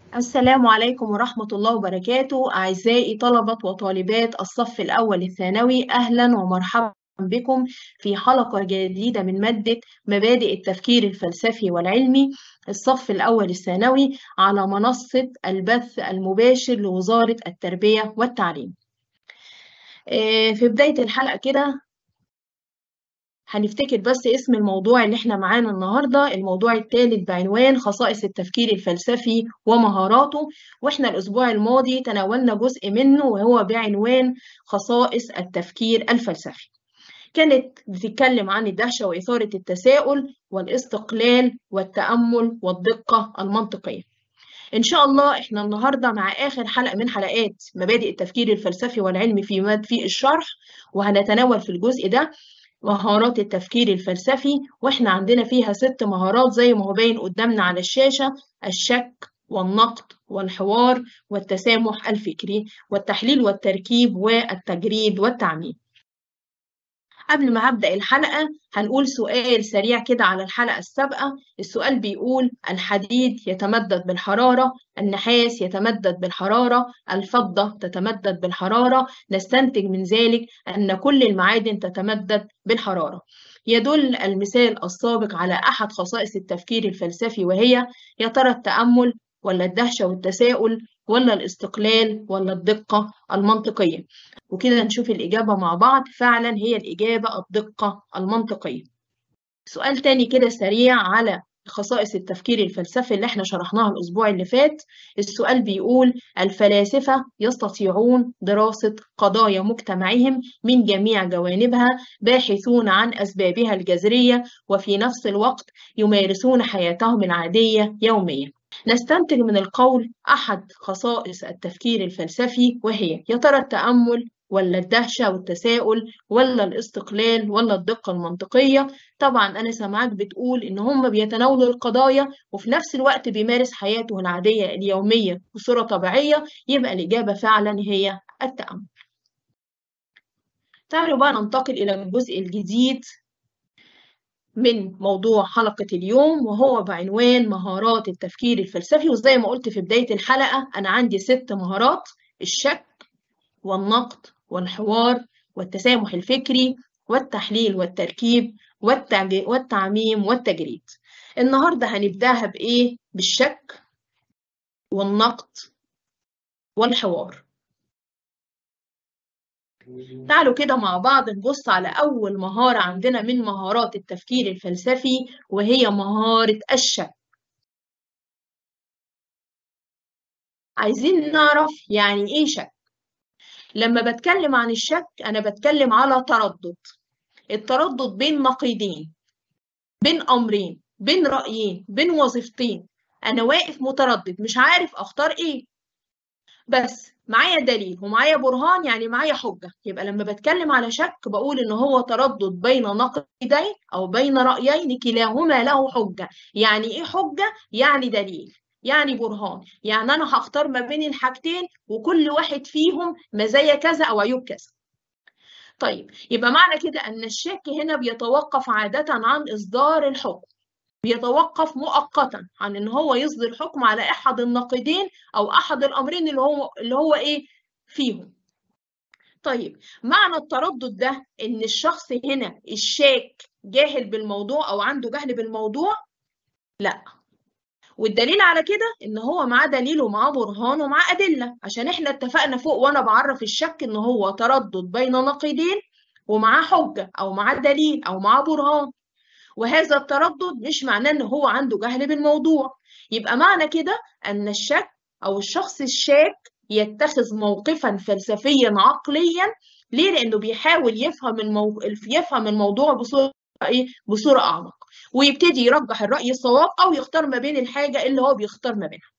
السلام عليكم ورحمة الله وبركاته أعزائي طلبة وطالبات الصف الأول الثانوي أهلا ومرحبا بكم في حلقة جديدة من مادة مبادئ التفكير الفلسفي والعلمي الصف الأول الثانوي على منصة البث المباشر لوزارة التربية والتعليم آه، في بداية الحلقة كده هنفتكر بس اسم الموضوع اللي احنا معانا النهاردة الموضوع الثالث بعنوان خصائص التفكير الفلسفي ومهاراته واحنا الأسبوع الماضي تناولنا جزء منه وهو بعنوان خصائص التفكير الفلسفي كانت بتتكلم عن الدهشة وإثارة التساؤل والاستقلال والتأمل والدقة المنطقية إن شاء الله إحنا النهاردة مع آخر حلقة من حلقات مبادئ التفكير الفلسفي والعلمي في ماد في الشرح وهنتناول في الجزء ده مهارات التفكير الفلسفي واحنا عندنا فيها ست مهارات زي ما هو باين قدامنا على الشاشة الشك والنقد والحوار والتسامح الفكري والتحليل والتركيب والتجريد والتعميم قبل ما أبدأ الحلقة هنقول سؤال سريع كده على الحلقة السابقة السؤال بيقول الحديد يتمدد بالحرارة النحاس يتمدد بالحرارة الفضة تتمدد بالحرارة نستنتج من ذلك أن كل المعادن تتمدد بالحرارة يدل المثال السابق على أحد خصائص التفكير الفلسفي وهي يا ترى التأمل ولا الدهشة والتساؤل ولا الاستقلال ولا الدقة المنطقية وكده نشوف الإجابة مع بعض فعلا هي الإجابة الدقة المنطقية سؤال تاني كده سريع على خصائص التفكير الفلسفي اللي احنا شرحناها الأسبوع اللي فات السؤال بيقول الفلاسفة يستطيعون دراسة قضايا مجتمعهم من جميع جوانبها باحثون عن أسبابها الجذرية وفي نفس الوقت يمارسون حياتهم العادية يوميا نستنتج من القول أحد خصائص التفكير الفلسفي وهي يا ترى التأمل ولا الدهشة والتساؤل ولا الاستقلال ولا الدقة المنطقية طبعا أنا سامعاك بتقول إن هم بيتناولوا القضايا وفي نفس الوقت بيمارس حياته العادية اليومية بصورة طبيعية يبقى الإجابة فعلا هي التأمل تعالوا بقى ننتقل إلى الجزء الجديد من موضوع حلقة اليوم وهو بعنوان مهارات التفكير الفلسفي وزي ما قلت في بداية الحلقة أنا عندي ست مهارات الشك والنقد والحوار والتسامح الفكري والتحليل والتركيب والتعميم والتجريد النهاردة هنبداها بإيه؟ بالشك والنقد والحوار تعالوا كده مع بعض نبص على أول مهارة عندنا من مهارات التفكير الفلسفي وهي مهارة الشك عايزين نعرف يعني إيه شك لما بتكلم عن الشك أنا بتكلم على تردد التردد بين نقيضين بين أمرين بين رأيين بين وظيفتين أنا واقف متردد مش عارف أختار إيه بس معايا دليل ومعايا برهان يعني معايا حجة يبقى لما بتكلم على شك بقول إن هو تردد بين نقيضين أو بين رأيين كلاهما له حجة يعني إيه حجة؟ يعني دليل يعني برهان يعني أنا هختار ما بين الحاجتين وكل واحد فيهم مزايا كذا أو عيوب كذا طيب يبقى معنى كده أن الشك هنا بيتوقف عادة عن إصدار الحكم بيتوقف مؤقتا عن ان هو يصدر حكم على احد الناقدين او احد الامرين اللي هو اللي هو ايه فيهم طيب معنى التردد ده ان الشخص هنا الشاك جاهل بالموضوع او عنده جهل بالموضوع لا والدليل على كده ان هو معاه دليل ومعاه برهان ومعاه ادله عشان احنا اتفقنا فوق وانا بعرف الشك ان هو تردد بين نقيضين ومعاه حجه او معاه دليل او معاه برهان وهذا التردد مش معناه ان هو عنده جهل بالموضوع يبقى معنى كده ان الشك او الشخص الشاك يتخذ موقفا فلسفيا عقليا ليه لانه بيحاول يفهم المو... يفهم الموضوع بصوره ايه بصوره اعمق ويبتدي يرجح الراي الصواب او يختار ما بين الحاجه اللي هو بيختار ما بينها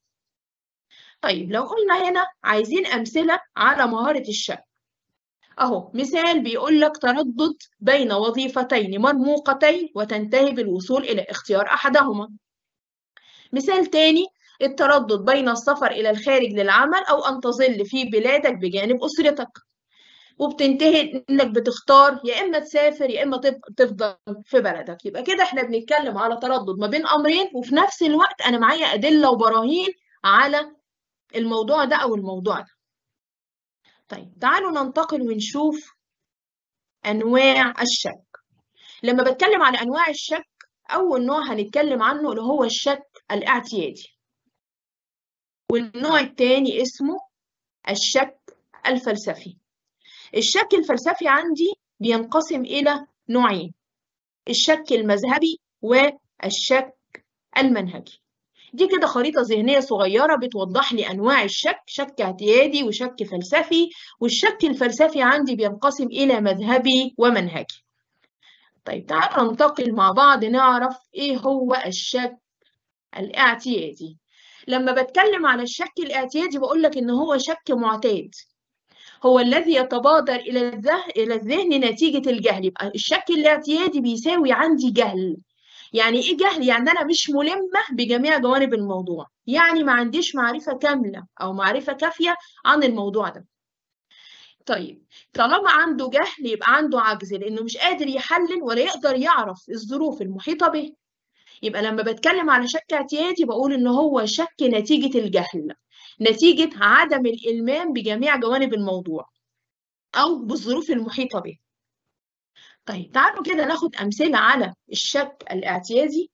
طيب لو قلنا هنا عايزين امثله على مهاره الشك أهو مثال بيقول لك تردد بين وظيفتين مرموقتين وتنتهي بالوصول إلى اختيار أحدهما مثال تاني التردد بين السفر إلى الخارج للعمل أو أن تظل في بلادك بجانب أسرتك وبتنتهي إنك بتختار يا إما تسافر يا إما تفضل في بلدك يبقى كده إحنا بنتكلم على تردد ما بين أمرين وفي نفس الوقت أنا معايا أدلة وبراهين على الموضوع ده أو الموضوع ده طيب تعالوا ننتقل ونشوف أنواع الشك لما بتكلم على أنواع الشك أول نوع هنتكلم عنه اللي هو الشك الاعتيادي والنوع التاني اسمه الشك الفلسفي الشك الفلسفي عندي بينقسم إلى نوعين الشك المذهبي والشك المنهجي دي كده خريطة ذهنية صغيرة بتوضح لي أنواع الشك شك اعتيادي وشك فلسفي والشك الفلسفي عندي بينقسم إلى مذهبي ومنهجي طيب تعالوا ننتقل مع بعض نعرف إيه هو الشك الاعتيادي لما بتكلم على الشك الاعتيادي بقول لك إن هو شك معتاد هو الذي يتبادر إلى الذهن إلى الذهن نتيجة الجهل يبقى الشك الاعتيادي بيساوي عندي جهل يعني ايه جهل يعني انا مش ملمه بجميع جوانب الموضوع يعني ما عنديش معرفه كامله او معرفه كافيه عن الموضوع ده طيب طالما عنده جهل يبقى عنده عجز لانه مش قادر يحلل ولا يقدر يعرف الظروف المحيطه به يبقى لما بتكلم على شك اعتيادي بقول ان هو شك نتيجه الجهل نتيجه عدم الالمام بجميع جوانب الموضوع او بالظروف المحيطه به طيب تعالوا كده ناخد أمثلة على الشك الاعتيادي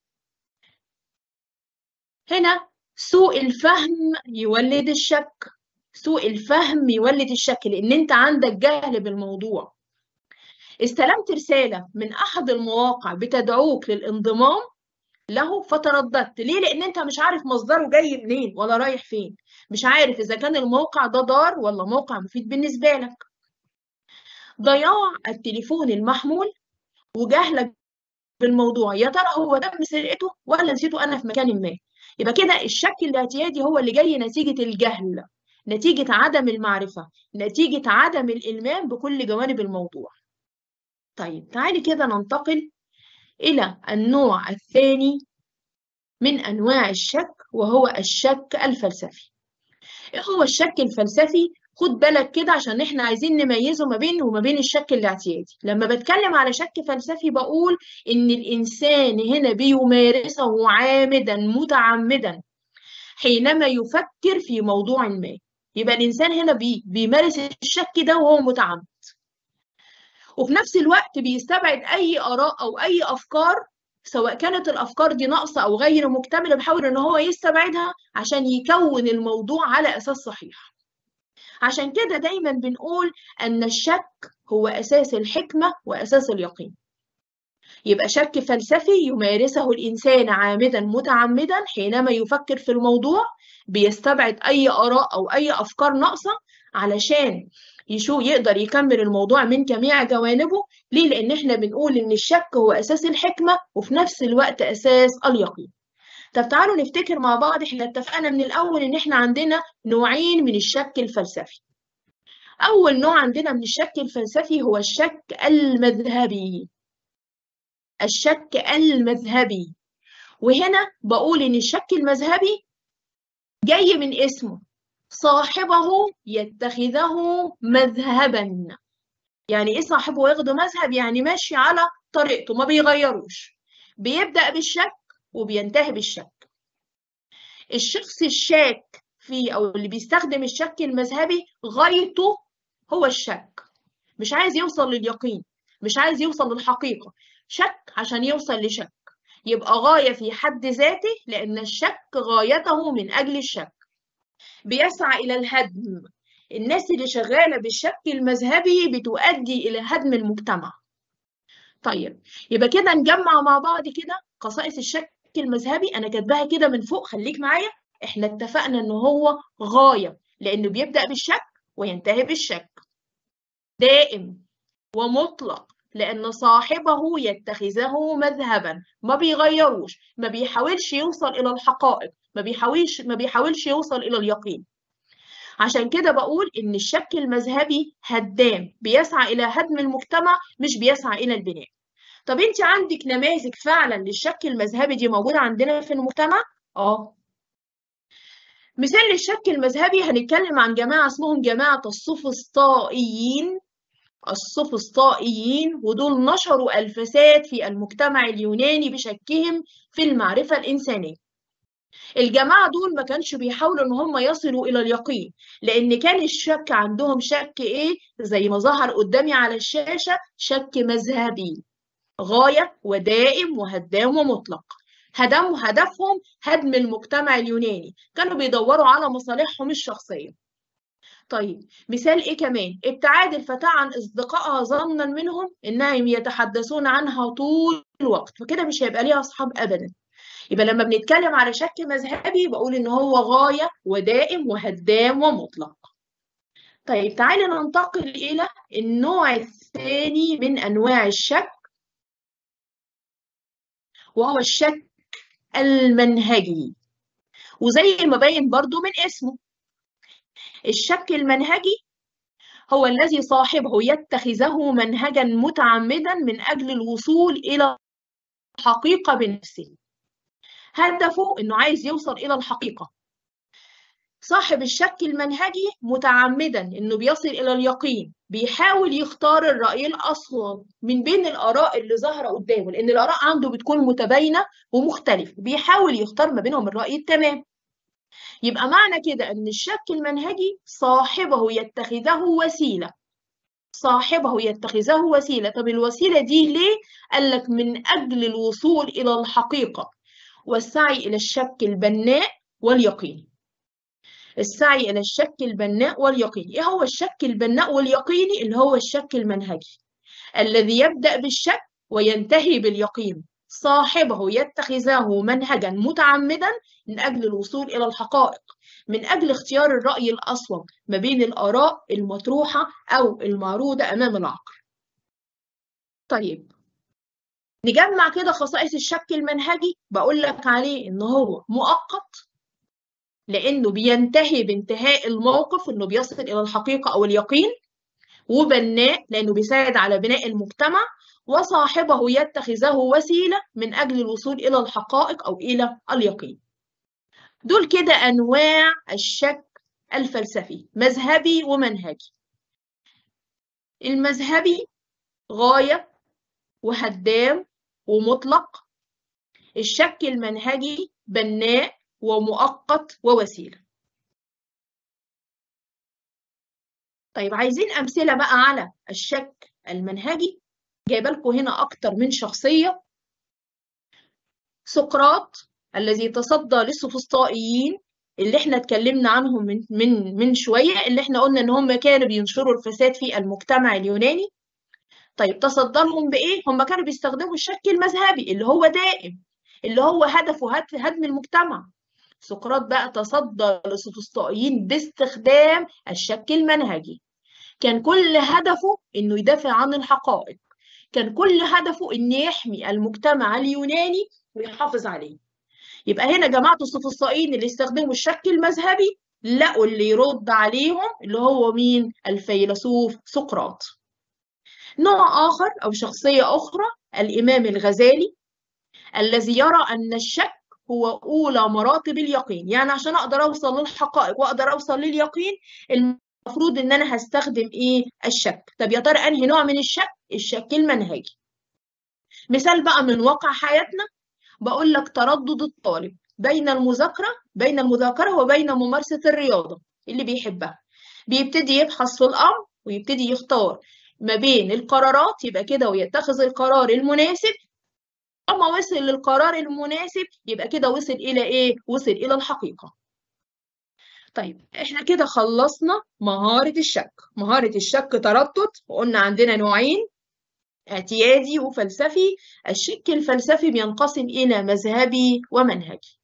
هنا سوء الفهم يولد الشك سوء الفهم يولد الشك لأن أنت عندك جهل بالموضوع استلمت رسالة من أحد المواقع بتدعوك للانضمام له فترددت ليه لأن أنت مش عارف مصدره جاي منين ولا رايح فين مش عارف إذا كان الموقع ده ضار ولا موقع مفيد بالنسبة لك ضياع التليفون المحمول وجهلك بالموضوع يا ترى هو تم سرقته ولا نسيته انا في مكان ما يبقى كده الشك الاعتيادي هو اللي جاي نتيجة الجهل نتيجة عدم المعرفة نتيجة عدم الإلمام بكل جوانب الموضوع طيب تعالي كده ننتقل إلى النوع الثاني من أنواع الشك وهو الشك الفلسفي إيه هو الشك الفلسفي خد بالك كده عشان احنا عايزين نميزه ما بينه وما بين الشك الاعتيادي لما بتكلم على شك فلسفي بقول ان الانسان هنا بيمارسه عامدا متعمدا حينما يفكر في موضوع ما يبقى الانسان هنا بي بيمارس الشك ده وهو متعمد وفي نفس الوقت بيستبعد اي اراء او اي افكار سواء كانت الافكار دي ناقصه او غير مكتمله بيحاول ان هو يستبعدها عشان يكون الموضوع على اساس صحيح عشان كده دايما بنقول أن الشك هو أساس الحكمة وأساس اليقين يبقى شك فلسفي يمارسه الإنسان عامدا متعمدا حينما يفكر في الموضوع بيستبعد أي آراء أو أي أفكار ناقصة علشان يشو يقدر يكمل الموضوع من جميع جوانبه ليه؟ لأن احنا بنقول إن الشك هو أساس الحكمة وفي نفس الوقت أساس اليقين طب تعالوا نفتكر مع بعض احنا اتفقنا من الأول إن احنا عندنا نوعين من الشك الفلسفي أول نوع عندنا من الشك الفلسفي هو الشك المذهبي الشك المذهبي وهنا بقول إن الشك المذهبي جاي من اسمه صاحبه يتخذه مذهبا يعني ايه صاحبه ياخده مذهب يعني ماشي على طريقته ما بيغيروش بيبدأ بالشك وبينتهي بالشك الشخص الشاك فيه أو اللي بيستخدم الشك المذهبي غايته هو الشك مش عايز يوصل لليقين مش عايز يوصل للحقيقة شك عشان يوصل لشك يبقى غاية في حد ذاته لأن الشك غايته من أجل الشك بيسعى إلى الهدم الناس اللي شغالة بالشك المذهبي بتؤدي إلى هدم المجتمع طيب يبقى كده نجمع مع بعض كده خصائص الشك المذهبي أنا كاتباها كده من فوق خليك معايا إحنا اتفقنا إن هو غاية لأنه بيبدأ بالشك وينتهي بالشك دائم ومطلق لأن صاحبه يتخذه مذهبا ما بيغيروش ما بيحاولش يوصل إلى الحقائق ما بيحاولش ما بيحاولش يوصل إلى اليقين عشان كده بقول إن الشك المذهبي هدام بيسعى إلى هدم المجتمع مش بيسعى إلى البناء طب أنت عندك نماذج فعلا للشك المذهبي دي موجودة عندنا في المجتمع؟ آه مثال للشك المذهبي هنتكلم عن جماعة اسمهم جماعة السوفسطائيين السوفسطائيين ودول نشروا الفساد في المجتمع اليوناني بشكهم في المعرفة الإنسانية الجماعة دول ما كانش بيحاولوا ان هم يصلوا الى اليقين لان كان الشك عندهم شك ايه زي ما ظهر قدامي على الشاشة شك مذهبي غاية ودائم وهدام ومطلق هدم هدفهم هدم المجتمع اليوناني كانوا بيدوروا على مصالحهم الشخصية طيب مثال ايه كمان ابتعاد الفتاة عن اصدقائها ظنا منهم انهم يتحدثون عنها طول الوقت فكده مش هيبقى ليها اصحاب ابدا يبقى لما بنتكلم على شك مذهبي بقول ان هو غاية ودائم وهدام ومطلق طيب تعالي ننتقل الى النوع الثاني من انواع الشك وهو الشك المنهجي وزي ما باين برضو من اسمه الشك المنهجي هو الذي صاحبه يتخذه منهجا متعمدا من أجل الوصول إلى الحقيقة بنفسه هدفه إنه عايز يوصل إلى الحقيقة صاحب الشك المنهجي متعمدا إنه بيصل إلى اليقين بيحاول يختار الرأي الأصوب من بين الآراء اللي ظاهرة قدامه لأن الآراء عنده بتكون متباينة ومختلفة بيحاول يختار ما بينهم الرأي التمام يبقى معنى كده أن الشك المنهجي صاحبه يتخذه وسيلة صاحبه يتخذه وسيلة طب الوسيلة دي ليه؟ قال لك من أجل الوصول إلى الحقيقة والسعي إلى الشك البناء واليقين السعي إلى الشك البناء واليقين إيه هو الشك البناء واليقيني اللي هو الشك المنهجي الذي يبدأ بالشك وينتهي باليقين صاحبه يتخذه منهجا متعمدا من أجل الوصول إلى الحقائق من أجل اختيار الرأي الأصوب ما بين الآراء المطروحة أو المعروضة أمام العقل طيب نجمع كده خصائص الشك المنهجي بقول لك عليه إن هو مؤقت لأنه بينتهي بانتهاء الموقف إنه بيصل إلى الحقيقة أو اليقين وبناء لأنه بيساعد على بناء المجتمع وصاحبه يتخذه وسيلة من أجل الوصول إلى الحقائق أو إلى اليقين دول كده أنواع الشك الفلسفي مذهبي ومنهجي المذهبي غاية وهدام ومطلق الشك المنهجي بناء ومؤقت ووسيلة طيب عايزين أمثلة بقى على الشك المنهجي جايبه لكم هنا أكتر من شخصية سقراط الذي تصدى للسفسطائيين اللي احنا اتكلمنا عنهم من من من شويه اللي احنا قلنا ان هم كانوا بينشروا الفساد في المجتمع اليوناني طيب تصدى لهم بايه هم كانوا بيستخدموا الشك المذهبي اللي هو دائم اللي هو هدفه هدم المجتمع سقراط بقى تصدى للسفسطائيين باستخدام الشك المنهجي كان كل هدفه انه يدافع عن الحقائق كان كل هدفه ان يحمي المجتمع اليوناني ويحافظ عليه يبقى هنا جماعة السفسطائيين اللي استخدموا الشك المذهبي لقوا اللي يرد عليهم اللي هو مين الفيلسوف سقراط نوع آخر أو شخصية أخرى الإمام الغزالي الذي يرى أن الشك هو أولى مراتب اليقين يعني عشان أقدر أوصل للحقائق وأقدر أوصل لليقين المفروض إن أنا هستخدم إيه الشك طب يا ترى أنهي نوع من الشك الشك المنهجي مثال بقى من واقع حياتنا بقول لك تردد الطالب بين المذاكرة بين المذاكرة وبين ممارسة الرياضة اللي بيحبها بيبتدي يبحث في الأمر ويبتدي يختار ما بين القرارات يبقى كده ويتخذ القرار المناسب أما وصل للقرار المناسب يبقى كده وصل إلى إيه؟ وصل إلى الحقيقة طيب احنا كده خلصنا مهارة الشك مهارة الشك تردد وقلنا عندنا نوعين اعتيادي وفلسفي الشك الفلسفي بينقسم إلى مذهبي ومنهجي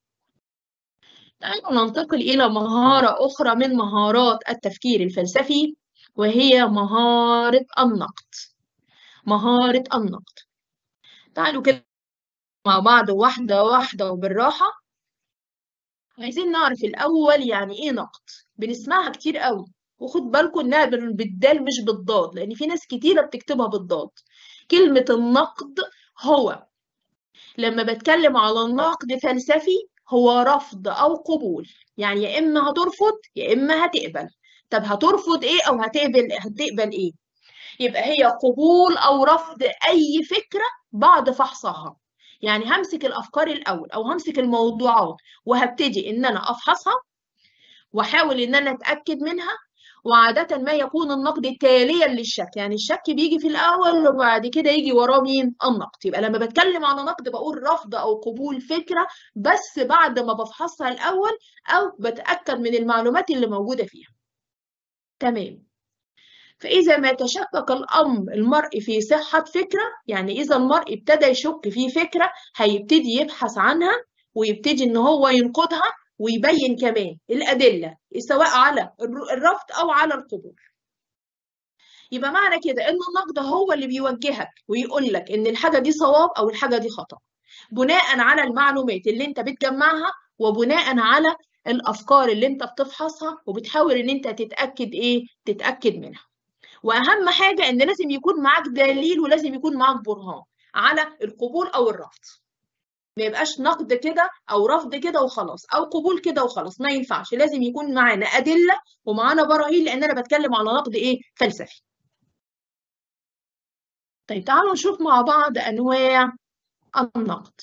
تعالوا ننتقل إلى مهارة أخرى من مهارات التفكير الفلسفي وهي مهارة النقد مهارة النقد تعالوا كده مع بعض واحدة واحدة وبالراحة عايزين نعرف الأول يعني إيه نقد بنسمعها كتير قوي وخد بالكم إنها بالدال مش بالضاد لأن في ناس كتيرة بتكتبها بالضاد كلمة النقد هو لما بتكلم على النقد فلسفي هو رفض أو قبول يعني يا إما هترفض يا إما هتقبل طب هترفض إيه أو هتقبل هتقبل إيه يبقى هي قبول أو رفض أي فكرة بعد فحصها يعني همسك الافكار الاول او همسك الموضوعات وهبتدي ان انا افحصها واحاول ان انا اتاكد منها وعادة ما يكون النقد تاليا للشك يعني الشك بيجي في الأول وبعد كده يجي وراه مين النقد يبقى لما بتكلم عن نقد بقول رفض أو قبول فكرة بس بعد ما بفحصها الأول أو بتأكد من المعلومات اللي موجودة فيها تمام فإذا ما تشكك الأمر المرء في صحة فكرة يعني إذا المرء ابتدى يشك في فكرة هيبتدي يبحث عنها ويبتدي إن هو ينقدها ويبين كمان الأدلة سواء على الرفض أو على القبول يبقى معنى كده إن النقد هو اللي بيوجهك ويقول لك إن الحاجة دي صواب أو الحاجة دي خطأ بناء على المعلومات اللي أنت بتجمعها وبناء على الأفكار اللي أنت بتفحصها وبتحاول إن أنت تتأكد إيه؟ تتأكد منها. واهم حاجه ان لازم يكون معاك دليل ولازم يكون معاك برهان على القبول او الرفض ما يبقاش نقد كده او رفض كده وخلاص او قبول كده وخلاص ما ينفعش لازم يكون معانا ادله ومعانا براهين لان انا بتكلم على نقد ايه فلسفي طيب تعالوا نشوف مع بعض انواع النقد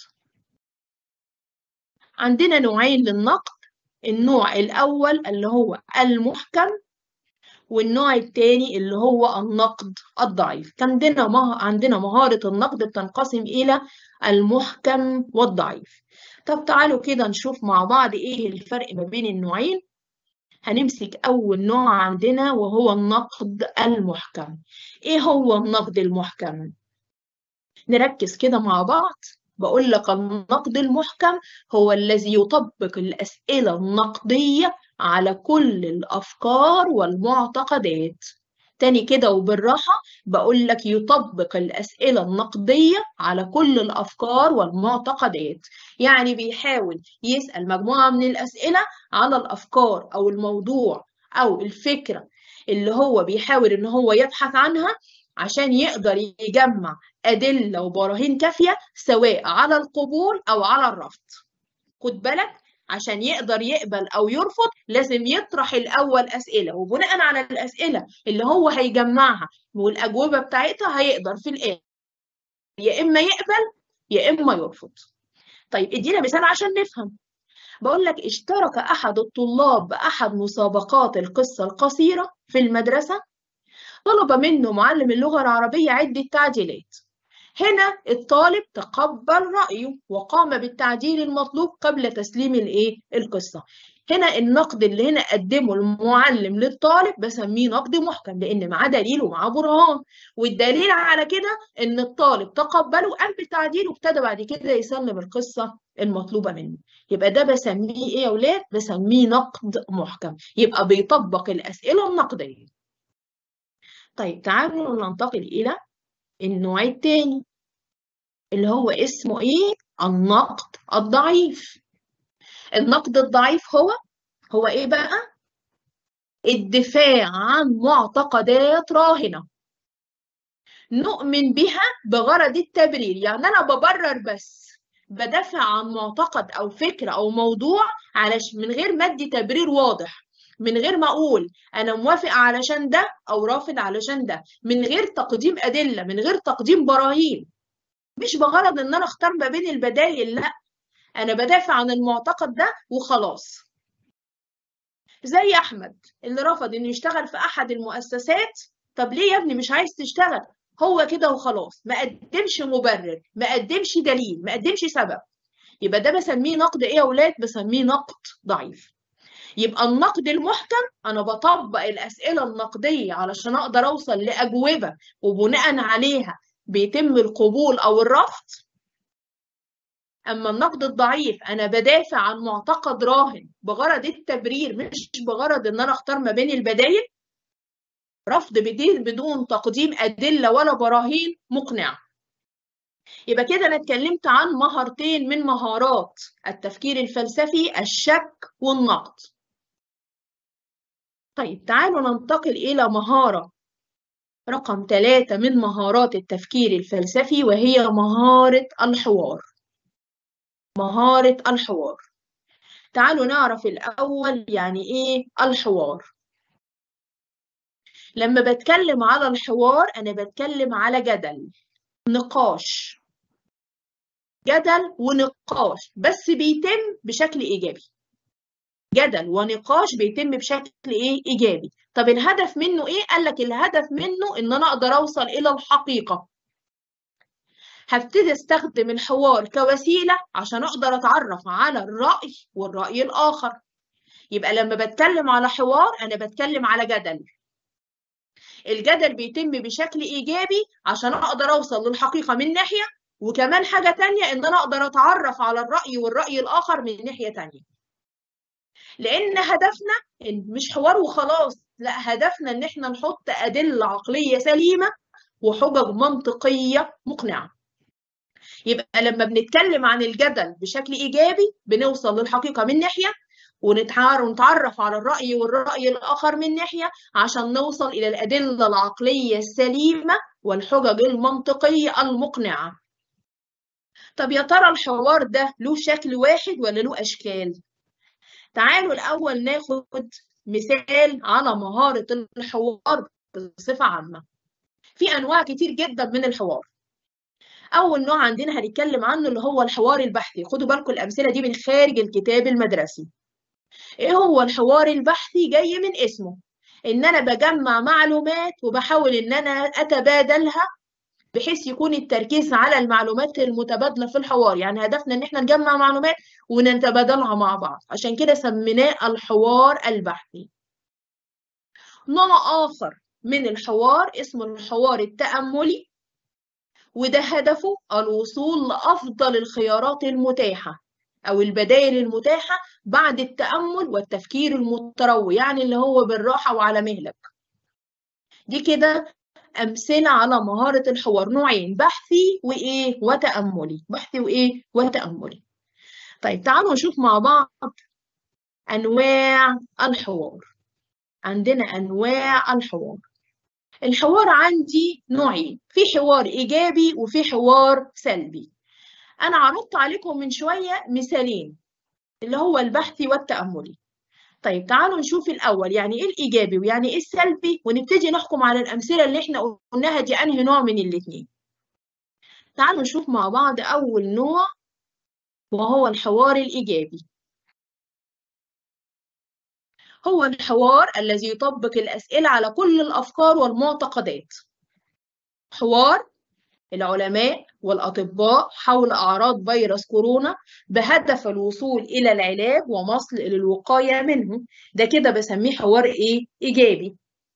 عندنا نوعين للنقد النوع الاول اللي هو المحكم والنوع الثاني اللي هو النقد الضعيف عندنا مه... عندنا مهارة النقد بتنقسم إلى المحكم والضعيف طب تعالوا كده نشوف مع بعض إيه الفرق ما بين النوعين هنمسك أول نوع عندنا وهو النقد المحكم إيه هو النقد المحكم؟ نركز كده مع بعض بقول لك النقد المحكم هو الذي يطبق الأسئلة النقدية على كل الأفكار والمعتقدات تاني كده وبالراحة بقول لك يطبق الأسئلة النقدية على كل الأفكار والمعتقدات يعني بيحاول يسأل مجموعة من الأسئلة على الأفكار أو الموضوع أو الفكرة اللي هو بيحاول إن هو يبحث عنها عشان يقدر يجمع أدلة وبراهين كافية سواء على القبول أو على الرفض خد بالك عشان يقدر يقبل أو يرفض لازم يطرح الأول أسئلة وبناء على الأسئلة اللي هو هيجمعها والأجوبة بتاعتها هيقدر في الآخر يا إما يقبل يا إما يرفض طيب ادينا مثال عشان نفهم بقول لك اشترك أحد الطلاب بأحد مسابقات القصة القصيرة في المدرسة طلب منه معلم اللغة العربية عدة تعديلات هنا الطالب تقبل رأيه وقام بالتعديل المطلوب قبل تسليم الايه القصة هنا النقد اللي هنا قدمه المعلم للطالب بسميه نقد محكم لان معاه دليل ومعاه برهان والدليل على كده ان الطالب تقبله قام بالتعديل وابتدى بعد كده يسلم القصة المطلوبة منه يبقى ده بسميه ايه يا ولاد بسميه نقد محكم يبقى بيطبق الأسئلة النقدية طيب تعالوا ننتقل إلى النوع الثاني اللي هو اسمه ايه النقد الضعيف النقد الضعيف هو هو ايه بقى الدفاع عن معتقدات راهنة نؤمن بها بغرض التبرير يعني انا ببرر بس بدافع عن معتقد او فكرة او موضوع علشان من غير ما ادي تبرير واضح من غير ما اقول انا موافق علشان ده او رافض علشان ده من غير تقديم ادله من غير تقديم براهين مش بغرض ان انا اختار ما بين البدائل لا انا بدافع عن المعتقد ده وخلاص زي احمد اللي رفض انه يشتغل في احد المؤسسات طب ليه يا ابني مش عايز تشتغل هو كده وخلاص ما قدمش مبرر ما قدمش دليل ما قدمش سبب يبقى ده بسميه نقد ايه يا اولاد بسميه نقد ضعيف يبقى النقد المحكم انا بطبق الاسئله النقديه علشان اقدر اوصل لاجوبه وبناء عليها بيتم القبول او الرفض اما النقد الضعيف انا بدافع عن معتقد راهن بغرض التبرير مش بغرض ان انا اختار ما بين البدايل رفض بدون تقديم ادله ولا براهين مقنعه يبقى كده انا اتكلمت عن مهارتين من مهارات التفكير الفلسفي الشك والنقد طيب تعالوا ننتقل إلى مهارة رقم ثلاثة من مهارات التفكير الفلسفي وهي مهارة الحوار مهارة الحوار تعالوا نعرف الأول يعني إيه الحوار لما بتكلم على الحوار أنا بتكلم على جدل نقاش جدل ونقاش بس بيتم بشكل إيجابي جدل ونقاش بيتم بشكل ايه ايجابي طب الهدف منه ايه قال لك الهدف منه ان انا اقدر اوصل الى الحقيقه هبتدي استخدم الحوار كوسيله عشان اقدر اتعرف على الراي والراي الاخر يبقى لما بتكلم على حوار انا بتكلم على جدل الجدل بيتم بشكل ايجابي عشان اقدر اوصل للحقيقه من ناحيه وكمان حاجه تانية ان انا اقدر اتعرف على الراي والراي الاخر من ناحيه تانية لان هدفنا مش حوار وخلاص لا هدفنا ان احنا نحط ادله عقليه سليمه وحجج منطقيه مقنعه يبقى لما بنتكلم عن الجدل بشكل ايجابي بنوصل للحقيقه من ناحيه ونتعرف على الرأي والرأي الآخر من ناحية عشان نوصل إلى الأدلة العقلية السليمة والحجج المنطقية المقنعة. طب يا ترى الحوار ده له شكل واحد ولا له أشكال؟ تعالوا الأول ناخد مثال على مهارة الحوار بصفة عامة. في أنواع كتير جدا من الحوار. أول نوع عندنا هنتكلم عنه اللي هو الحوار البحثي، خدوا بالكم الأمثلة دي من خارج الكتاب المدرسي. إيه هو الحوار البحثي؟ جاي من اسمه. إن أنا بجمع معلومات وبحاول إن أنا أتبادلها بحيث يكون التركيز على المعلومات المتبادلة في الحوار يعني هدفنا إن إحنا نجمع معلومات ونتبادلها مع بعض عشان كده سميناه الحوار البحثي نوع آخر من الحوار اسمه الحوار التأملي وده هدفه الوصول لأفضل الخيارات المتاحة أو البدائل المتاحة بعد التأمل والتفكير المتروي يعني اللي هو بالراحة وعلى مهلك دي كده أمثلة على مهارة الحوار نوعين بحثي وإيه وتأملي بحثي وإيه وتأملي طيب تعالوا نشوف مع بعض أنواع الحوار عندنا أنواع الحوار الحوار عندي نوعين في حوار إيجابي وفي حوار سلبي أنا عرضت عليكم من شوية مثالين اللي هو البحثي والتأملي طيب تعالوا نشوف الأول يعني إيه الإيجابي ويعني إيه السلبي ونبتدي نحكم على الأمثلة اللي إحنا قلناها دي أنهي نوع من الاتنين تعالوا نشوف مع بعض أول نوع وهو الحوار الإيجابي هو الحوار الذي يطبق الأسئلة على كل الأفكار والمعتقدات حوار العلماء والأطباء حول أعراض فيروس كورونا بهدف الوصول إلى العلاج ومصل إلى الوقاية منه ده كده بسميه حوار إيه؟ إيجابي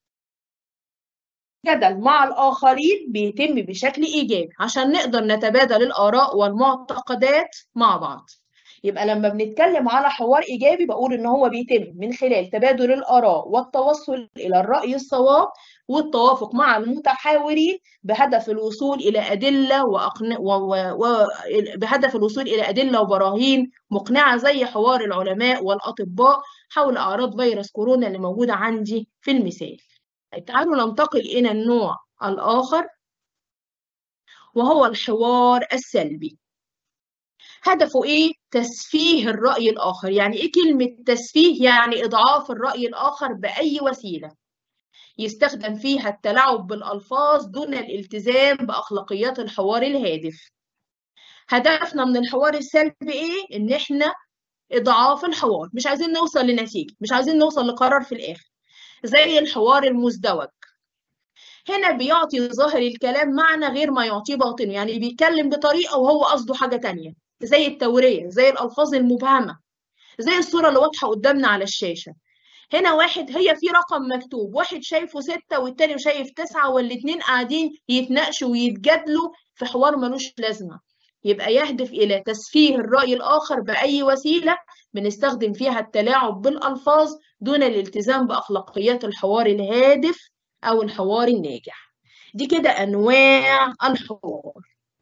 جدل مع الآخرين بيتم بشكل إيجابي عشان نقدر نتبادل الآراء والمعتقدات مع بعض يبقى لما بنتكلم على حوار إيجابي بقول إن هو بيتم من خلال تبادل الآراء والتوصل إلى الرأي الصواب والتوافق مع المتحاورين بهدف الوصول إلى أدلة وأقن... و... و... و... بهدف الوصول إلى أدلة وبراهين مقنعة زي حوار العلماء والأطباء حول أعراض فيروس كورونا اللي موجودة عندي في المثال. تعالوا ننتقل إلى النوع الآخر وهو الحوار السلبي. هدفه ايه؟ تسفيه الرأي الآخر، يعني ايه كلمة تسفيه؟ يعني إضعاف الرأي الآخر بأي وسيلة. يستخدم فيها التلاعب بالألفاظ دون الالتزام بأخلاقيات الحوار الهادف. هدفنا من الحوار السلبي ايه؟ إن احنا إضعاف الحوار، مش عايزين نوصل لنتيجة، مش عايزين نوصل لقرار في الآخر. زي الحوار المزدوج. هنا بيعطي ظاهر الكلام معنى غير ما يعطيه باطنه، يعني بيتكلم بطريقة وهو قصده حاجة تانية. زي التورية زي الألفاظ المبهمة زي الصورة اللي واضحة قدامنا على الشاشة هنا واحد هي في رقم مكتوب واحد شايفه ستة والتاني شايف تسعة والاتنين قاعدين يتناقشوا ويتجادلوا في حوار ملوش لازمة يبقى يهدف إلى تسفيه الرأي الآخر بأي وسيلة بنستخدم فيها التلاعب بالألفاظ دون الالتزام بأخلاقيات الحوار الهادف أو الحوار الناجح دي كده أنواع الحوار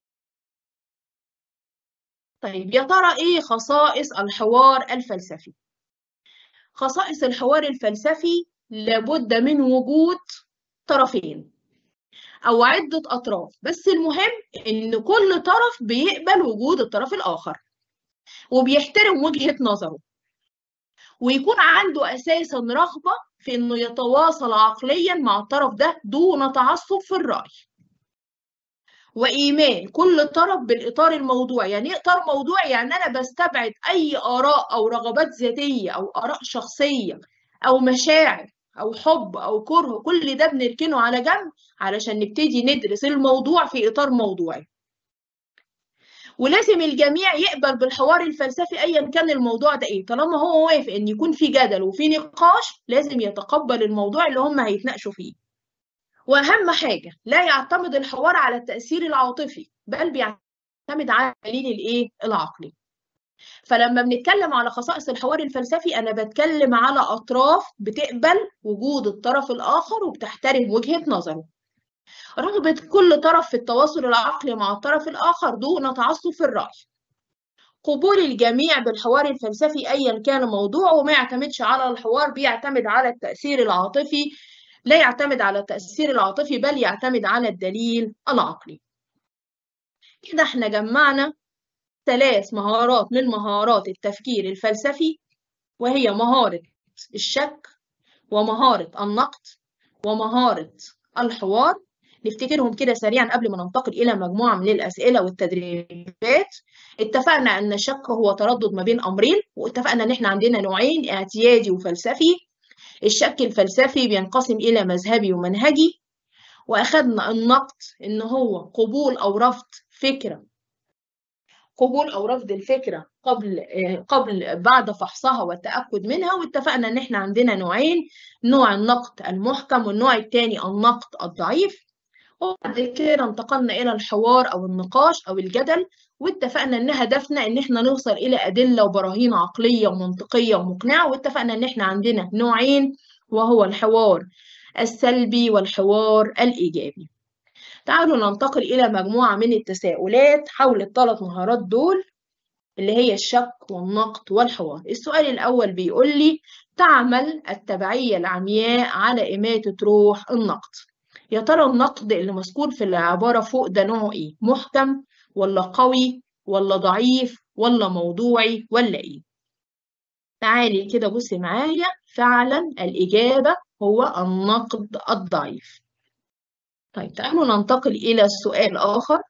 طيب يا ترى ايه خصائص الحوار الفلسفي خصائص الحوار الفلسفي لابد من وجود طرفين او عده اطراف بس المهم ان كل طرف بيقبل وجود الطرف الاخر وبيحترم وجهه نظره ويكون عنده اساسا رغبه في انه يتواصل عقليا مع الطرف ده دون تعصب في الراي وإيمان كل طرف بالإطار الموضوعي يعني إيه إطار موضوعي يعني أنا بستبعد أي آراء أو رغبات ذاتية أو آراء شخصية أو مشاعر أو حب أو كره كل ده بنركنه على جنب علشان نبتدي ندرس الموضوع في إطار موضوعي ولازم الجميع يقبل بالحوار الفلسفي ايا كان الموضوع ده ايه طالما هو وافق ان يكون في جدل وفي نقاش لازم يتقبل الموضوع اللي هم هيتناقشوا فيه واهم حاجه لا يعتمد الحوار على التاثير العاطفي بل بيعتمد على الدليل الايه العقلي فلما بنتكلم على خصائص الحوار الفلسفي انا بتكلم على اطراف بتقبل وجود الطرف الاخر وبتحترم وجهه نظره رغبة كل طرف في التواصل العقلي مع الطرف الآخر دون تعصب في الرأي قبول الجميع بالحوار الفلسفي أيا كان موضوعه وما يعتمدش على الحوار بيعتمد على التأثير العاطفي لا يعتمد على التأثير العاطفي بل يعتمد على الدليل العقلي كده احنا جمعنا ثلاث مهارات من مهارات التفكير الفلسفي وهي مهارة الشك ومهارة النقد ومهارة الحوار نفتكرهم كده سريعا قبل ما ننتقل إلى مجموعة من الأسئلة والتدريبات اتفقنا أن الشك هو تردد ما بين أمرين واتفقنا أن احنا عندنا نوعين اعتيادي وفلسفي الشك الفلسفي بينقسم إلى مذهبي ومنهجي وأخذنا النقد إن هو قبول أو رفض فكرة قبول أو رفض الفكرة قبل قبل بعد فحصها والتأكد منها واتفقنا إن إحنا عندنا نوعين نوع النقد المحكم والنوع الثاني النقد الضعيف وبعد كده انتقلنا إلى الحوار أو النقاش أو الجدل واتفقنا إن هدفنا إن إحنا نوصل إلى أدلة وبراهين عقلية ومنطقية ومقنعة واتفقنا إن إحنا عندنا نوعين وهو الحوار السلبي والحوار الإيجابي. تعالوا ننتقل إلى مجموعة من التساؤلات حول الثلاث مهارات دول اللي هي الشك والنقد والحوار. السؤال الأول بيقول لي تعمل التبعية العمياء على إماتة روح النقد. يا ترى النقد اللي مذكور في العبارة فوق ده نوعه إيه؟ محكم ولا قوي ولا ضعيف ولا موضوعي ولا إيه؟ تعالي كده بصي معايا فعلا الإجابة هو النقد الضعيف. طيب تعالوا ننتقل إلى السؤال آخر.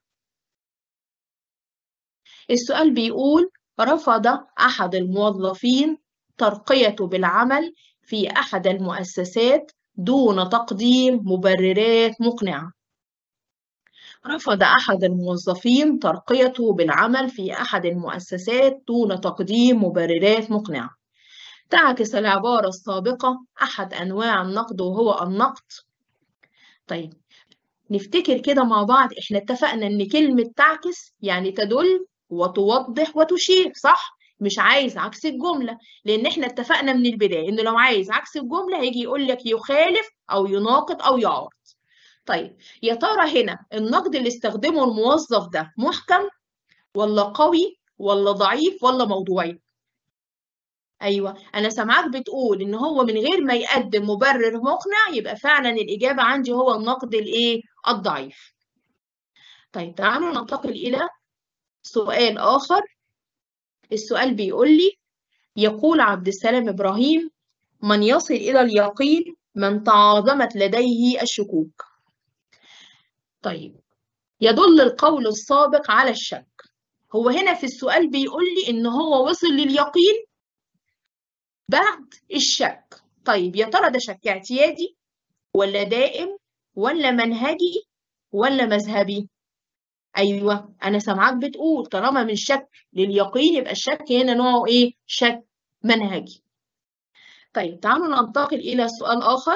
السؤال بيقول رفض أحد الموظفين ترقيته بالعمل في أحد المؤسسات دون تقديم مبررات مقنعة. رفض أحد الموظفين ترقيته بالعمل في أحد المؤسسات دون تقديم مبررات مقنعة. تعكس العبارة السابقة أحد أنواع النقد وهو النقد. طيب نفتكر كده مع بعض إحنا اتفقنا إن كلمة تعكس يعني تدل وتوضح وتشير صح؟ مش عايز عكس الجملة لأن إحنا اتفقنا من البداية إنه لو عايز عكس الجملة هيجي يقول لك يخالف أو يناقض أو يعارض. طيب يا ترى هنا النقد اللي استخدمه الموظف ده محكم ولا قوي ولا ضعيف ولا موضوعي؟ ايوه انا سامعاك بتقول ان هو من غير ما يقدم مبرر مقنع يبقى فعلا الاجابه عندي هو النقد الايه الضعيف طيب تعالوا ننتقل الى سؤال اخر السؤال بيقول لي يقول عبد السلام ابراهيم من يصل الى اليقين من تعاظمت لديه الشكوك طيب يدل القول السابق على الشك هو هنا في السؤال بيقول لي ان هو وصل لليقين بعد الشك طيب يا ترى ده شك اعتيادي ولا دائم ولا منهجي ولا مذهبي ايوه انا سامعاك بتقول طالما من شك لليقين يبقى الشك هنا نوعه ايه شك منهجي طيب تعالوا ننتقل الى سؤال اخر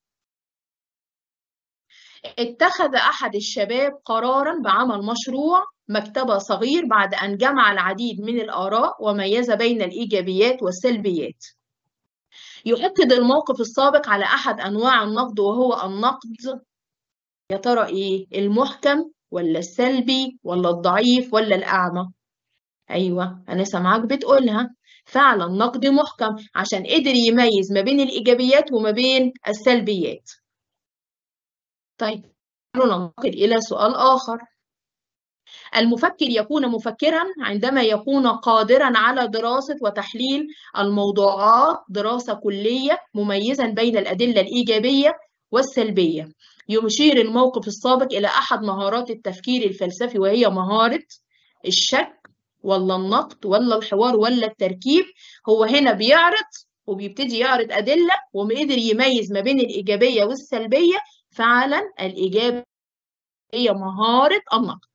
اتخذ احد الشباب قرارا بعمل مشروع مكتبه صغير بعد ان جمع العديد من الاراء وميز بين الايجابيات والسلبيات يؤكد الموقف السابق على أحد أنواع النقد وهو النقد يا ترى إيه المحكم ولا السلبي ولا الضعيف ولا الأعمى أيوة أنا سامعاك بتقولها فعلا نقد محكم عشان قدر يميز ما بين الإيجابيات وما بين السلبيات طيب ننتقل إلى سؤال آخر المفكر يكون مفكرا عندما يكون قادرا على دراسة وتحليل الموضوعات دراسة كلية مميزا بين الأدلة الإيجابية والسلبية يشير الموقف السابق إلى أحد مهارات التفكير الفلسفي وهي مهارة الشك ولا النقد ولا الحوار ولا التركيب هو هنا بيعرض وبيبتدي يعرض أدلة وقدر يميز ما بين الإيجابية والسلبية فعلا الإجابة هي مهارة النقد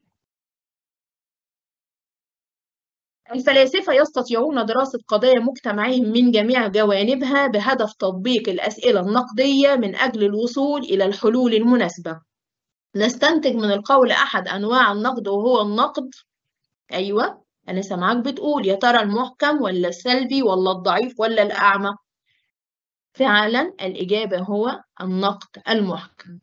الفلاسفة يستطيعون دراسة قضايا مجتمعهم من جميع جوانبها بهدف تطبيق الأسئلة النقدية من أجل الوصول إلى الحلول المناسبة نستنتج من القول أحد أنواع النقد وهو النقد أيوة أنا سامعاك بتقول يا ترى المحكم ولا السلبي ولا الضعيف ولا الأعمى فعلا الإجابة هو النقد المحكم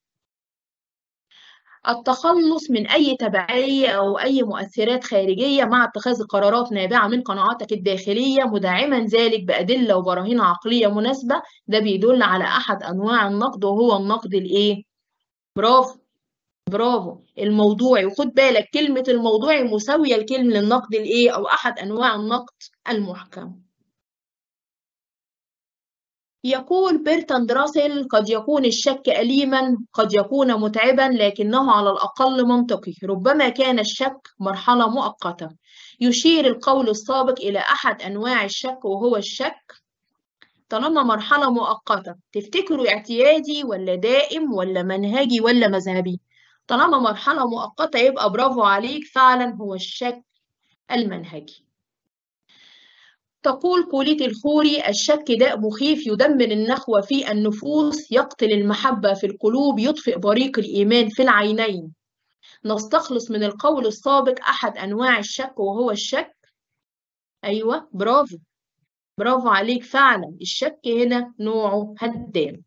التخلص من أي تبعية أو أي مؤثرات خارجية مع اتخاذ قرارات نابعة من قناعاتك الداخلية مدعما ذلك بأدلة وبراهين عقلية مناسبة ده بيدل على أحد أنواع النقد وهو النقد الإيه؟ برافو برافو الموضوعي وخد بالك كلمة الموضوعي مساوية لكلمة النقد الإيه أو أحد أنواع النقد المحكم يقول بيرتاند راسل قد يكون الشك أليما قد يكون متعبا لكنه على الأقل منطقي ربما كان الشك مرحلة مؤقتة يشير القول السابق إلى أحد أنواع الشك وهو الشك طالما مرحلة مؤقتة تفتكروا اعتيادي ولا دائم ولا منهجي ولا مذهبي طالما مرحلة مؤقتة يبقى برافو عليك فعلا هو الشك المنهجي تقول كوليت الخوري الشك داء مخيف يدمر النخوة في النفوس يقتل المحبة في القلوب يطفئ بريق الإيمان في العينين نستخلص من القول السابق أحد أنواع الشك وهو الشك أيوة برافو برافو عليك فعلا الشك هنا نوعه هدام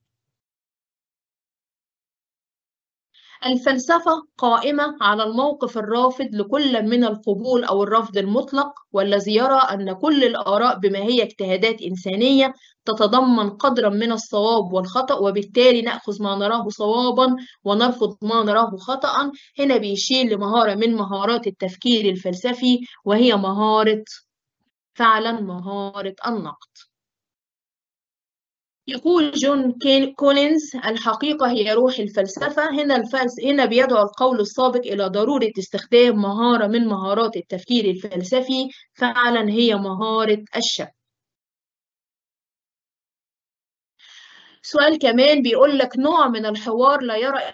الفلسفة قائمة على الموقف الرافض لكل من القبول أو الرفض المطلق والذي يرى أن كل الآراء بما هي اجتهادات إنسانية تتضمن قدرا من الصواب والخطأ وبالتالي نأخذ ما نراه صوابا ونرفض ما نراه خطأ هنا بيشير لمهارة من مهارات التفكير الفلسفي وهي مهارة فعلا مهارة النقد يقول جون كولينز الحقيقة هي روح الفلسفة هنا الفلس هنا بيدعو القول السابق إلى ضرورة استخدام مهارة من مهارات التفكير الفلسفي فعلا هي مهارة الشك سؤال كمان بيقول لك نوع من الحوار لا يرى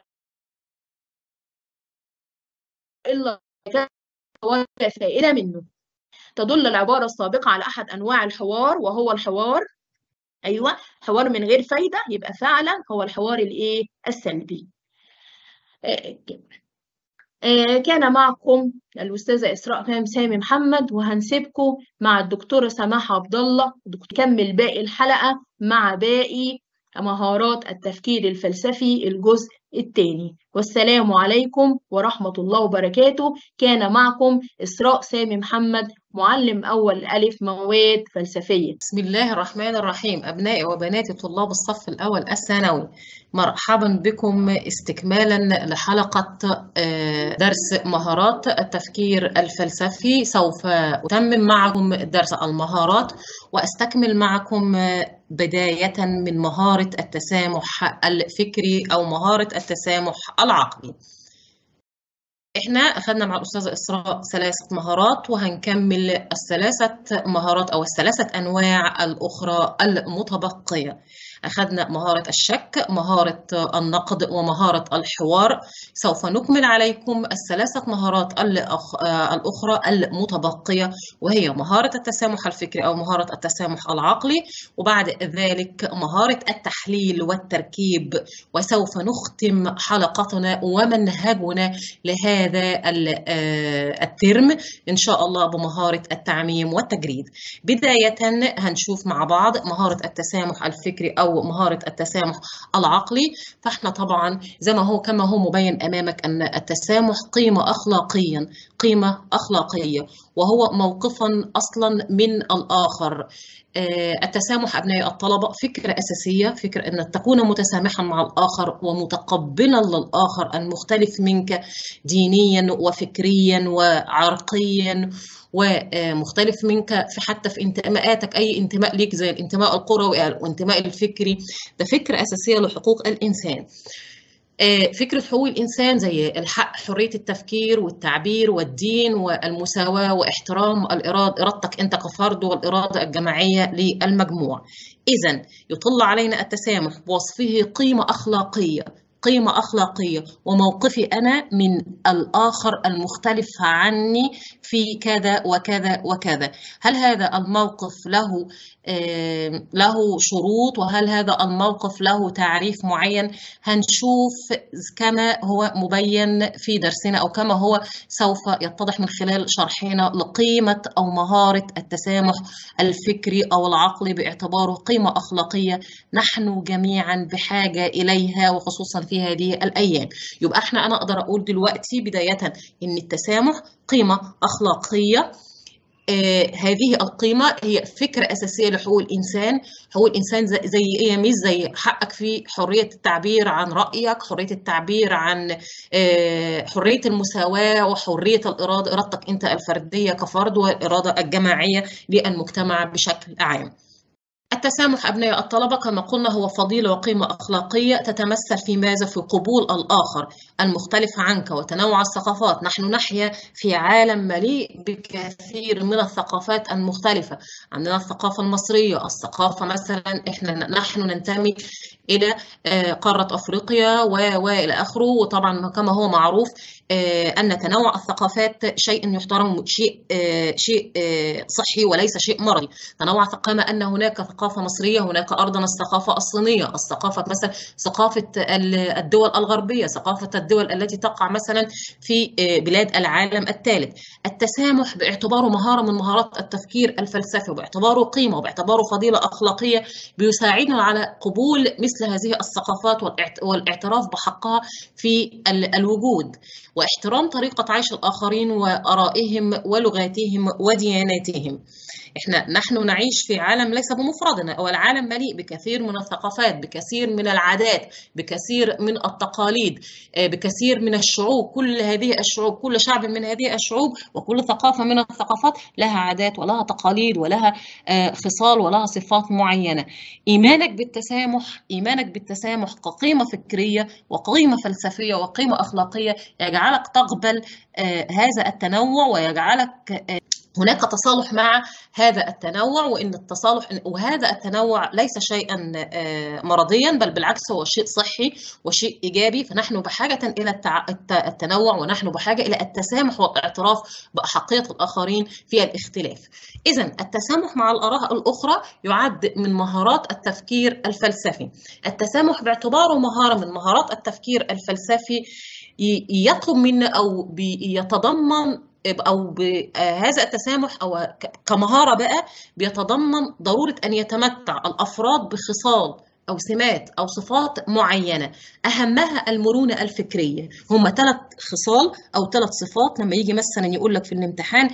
إلا فائدة منه تدل العبارة السابقة على أحد أنواع الحوار وهو الحوار ايوه حوار من غير فايده يبقى فعلا هو الحوار الايه السلبي كان معكم الاستاذه اسراء فهم سامي محمد وهنسيبكم مع الدكتوره سماح عبد الله نكمل باقي الحلقه مع باقي مهارات التفكير الفلسفي الجزء الثاني والسلام عليكم ورحمة الله وبركاته كان معكم إسراء سامي محمد معلم أول ألف مواد فلسفية بسم الله الرحمن الرحيم أبنائي وبناتي طلاب الصف الأول الثانوي مرحبا بكم استكمالا لحلقة درس مهارات التفكير الفلسفي سوف أتمم معكم درس المهارات وأستكمل معكم بداية من مهارة التسامح الفكري أو مهارة التسامح العقلي احنا اخذنا مع الاستاذه اسراء ثلاثه مهارات وهنكمل الثلاثه مهارات او الثلاثه انواع الاخرى المتبقيه أخذنا مهارة الشك مهارة النقد ومهارة الحوار سوف نكمل عليكم الثلاثة مهارات الأخرى المتبقية وهي مهارة التسامح الفكري أو مهارة التسامح العقلي وبعد ذلك مهارة التحليل والتركيب وسوف نختم حلقتنا ومنهجنا لهذا الترم إن شاء الله بمهارة التعميم والتجريد بداية هنشوف مع بعض مهارة التسامح الفكري أو مهارة التسامح العقلي فاحنا طبعا زي ما هو كما هو مبين أمامك أن التسامح قيمة أخلاقيا قيمة أخلاقية وهو موقفا أصلا من الآخر التسامح أبناء الطلبة فكرة أساسية فكرة أن تكون متسامحا مع الآخر ومتقبلا للآخر المختلف منك دينيا وفكريا وعرقيا ومختلف منك في حتى في انتماءاتك أي انتماء ليك زي الانتماء القروي أو الانتماء الفكري ده فكرة أساسية لحقوق الإنسان فكرة حقوق الإنسان زي الحق حرية التفكير والتعبير والدين والمساواة واحترام الإرادة إرادتك أنت كفرد والإرادة الجماعية للمجموع إذا يطل علينا التسامح بوصفه قيمة أخلاقية قيمة أخلاقية وموقفي أنا من الآخر المختلف عني في كذا وكذا وكذا هل هذا الموقف له له شروط وهل هذا الموقف له تعريف معين هنشوف كما هو مبين في درسنا أو كما هو سوف يتضح من خلال شرحنا لقيمة أو مهارة التسامح الفكري أو العقلي باعتباره قيمة أخلاقية نحن جميعا بحاجة إليها وخصوصا في هذه الأيام يبقى احنا أنا أقدر أقول دلوقتي بداية إن التسامح قيمة أخلاقية آه هذه القيمة هي فكرة أساسية لحقوق الإنسان حقوق الإنسان زي, زي إيه مش زي حقك في حرية التعبير عن رأيك حرية التعبير عن آه حرية المساواة وحرية الإرادة إرادتك أنت الفردية كفرد والإرادة الجماعية للمجتمع بشكل عام التسامح أبناء الطلبة كما قلنا هو فضيلة وقيمة أخلاقية تتمثل في ماذا؟ في قبول الآخر المختلف عنك وتنوع الثقافات نحن نحيا في عالم مليء بكثير من الثقافات المختلفة عندنا الثقافة المصرية الثقافة مثلا إحنا نحن ننتمي إلى قارة أفريقيا وإلى آخره وطبعا كما هو معروف أن تنوع الثقافات شيء يحترم شيء شيء صحي وليس شيء مرضي تنوع كما أن هناك ثقافة مصرية هناك أيضا الثقافة الصينية الثقافة مثلا ثقافة الدول الغربية ثقافة الدول التي تقع مثلا في بلاد العالم الثالث التسامح باعتباره مهارة من مهارات التفكير الفلسفي وباعتباره قيمة وباعتباره فضيلة أخلاقية بيساعدنا على قبول مثل هذه الثقافات والاعتراف بحقها في الوجود واحترام طريقة عيش الآخرين وآرائهم ولغاتهم ودياناتهم احنا نحن نعيش في عالم ليس بمفردنا هو العالم مليء بكثير من الثقافات بكثير من العادات بكثير من التقاليد بكثير من الشعوب كل هذه الشعوب كل شعب من هذه الشعوب وكل ثقافة من الثقافات لها عادات ولها تقاليد ولها خصال ولها صفات معينة إيمانك بالتسامح إيمانك بالتسامح كقيمة فكرية وقيمة فلسفية وقيمة أخلاقية يجعلك تقبل هذا التنوع ويجعلك هناك تصالح مع هذا التنوع وان التصالح وهذا التنوع ليس شيئا مرضيا بل بالعكس هو شيء صحي وشيء ايجابي فنحن بحاجه الى التنوع ونحن بحاجه الى التسامح والاعتراف باحقيه الاخرين في الاختلاف. اذا التسامح مع الاراء الاخرى يعد من مهارات التفكير الفلسفي. التسامح باعتباره مهاره من مهارات التفكير الفلسفي يطلب منا او بيتضمن او هذا التسامح او كمهاره بقى بيتضمن ضروره ان يتمتع الافراد بخصال او سمات او صفات معينه اهمها المرونه الفكريه هم ثلاث خصال او ثلاث صفات لما يجي مثلا يقول لك في الامتحان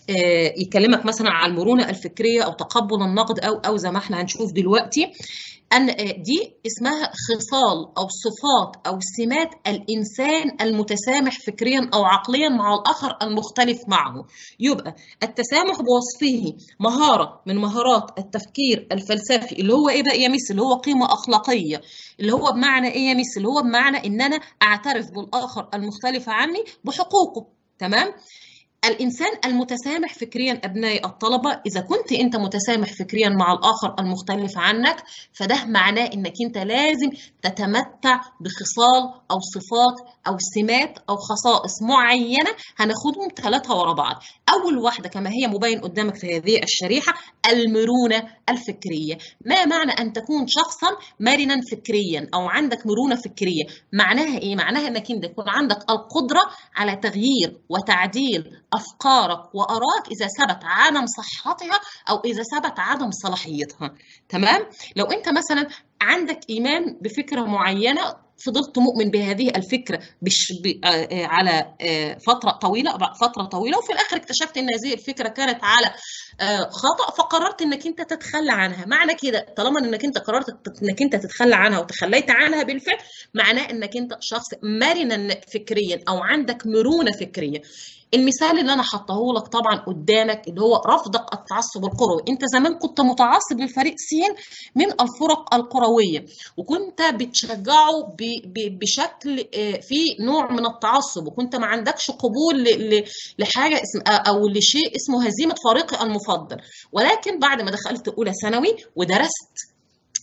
يكلمك مثلا عن المرونه الفكريه او تقبل النقد او او زي ما احنا هنشوف دلوقتي أن دي اسمها خصال أو صفات أو سمات الإنسان المتسامح فكريا أو عقليا مع الآخر المختلف معه يبقى التسامح بوصفه مهارة من مهارات التفكير الفلسفي اللي هو إيه بقى يا ميس اللي هو قيمة أخلاقية اللي هو بمعنى إيه يا ميس اللي هو بمعنى إن أنا أعترف بالآخر المختلف عني بحقوقه تمام الإنسان المتسامح فكريا أبناء الطلبة إذا كنت أنت متسامح فكريا مع الآخر المختلف عنك فده معناه أنك أنت لازم تتمتع بخصال أو صفات أو سمات أو خصائص معينة هناخدهم ثلاثة ورا بعض أول واحدة كما هي مبين قدامك في هذه الشريحة المرونة الفكرية ما معنى أن تكون شخصا مرنا فكريا أو عندك مرونة فكرية معناها إيه؟ معناها أنك أنت يكون عندك القدرة على تغيير وتعديل أفكارك وأراك إذا ثبت عدم صحتها أو إذا ثبت عدم صلاحيتها تمام؟ لو أنت مثلا عندك إيمان بفكرة معينة فضلت مؤمن بهذه الفكره بش ب... على فتره طويله فتره طويله وفي الاخر اكتشفت ان هذه الفكره كانت على خطا فقررت انك انت تتخلى عنها معنى كده طالما انك انت قررت انك انت تتخلى عنها وتخليت عنها بالفعل معناه انك انت شخص مرنا فكريا او عندك مرونه فكريه المثال اللي انا حطاه لك طبعا قدامك اللي هو رفضك التعصب الكروي انت زمان كنت متعصب لفريق سين من الفرق الكرويه وكنت بتشجعه بشكل في نوع من التعصب وكنت ما عندكش قبول لحاجه اسم او لشيء اسمه هزيمه فريقي المفضل ولكن بعد ما دخلت اولى ثانوي ودرست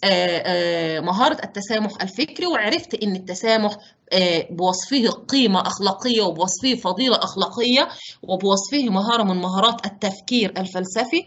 مهارة التسامح الفكري وعرفت ان التسامح بوصفه قيمة أخلاقية وبوصفه فضيلة أخلاقية وبوصفه مهارة من مهارات التفكير الفلسفي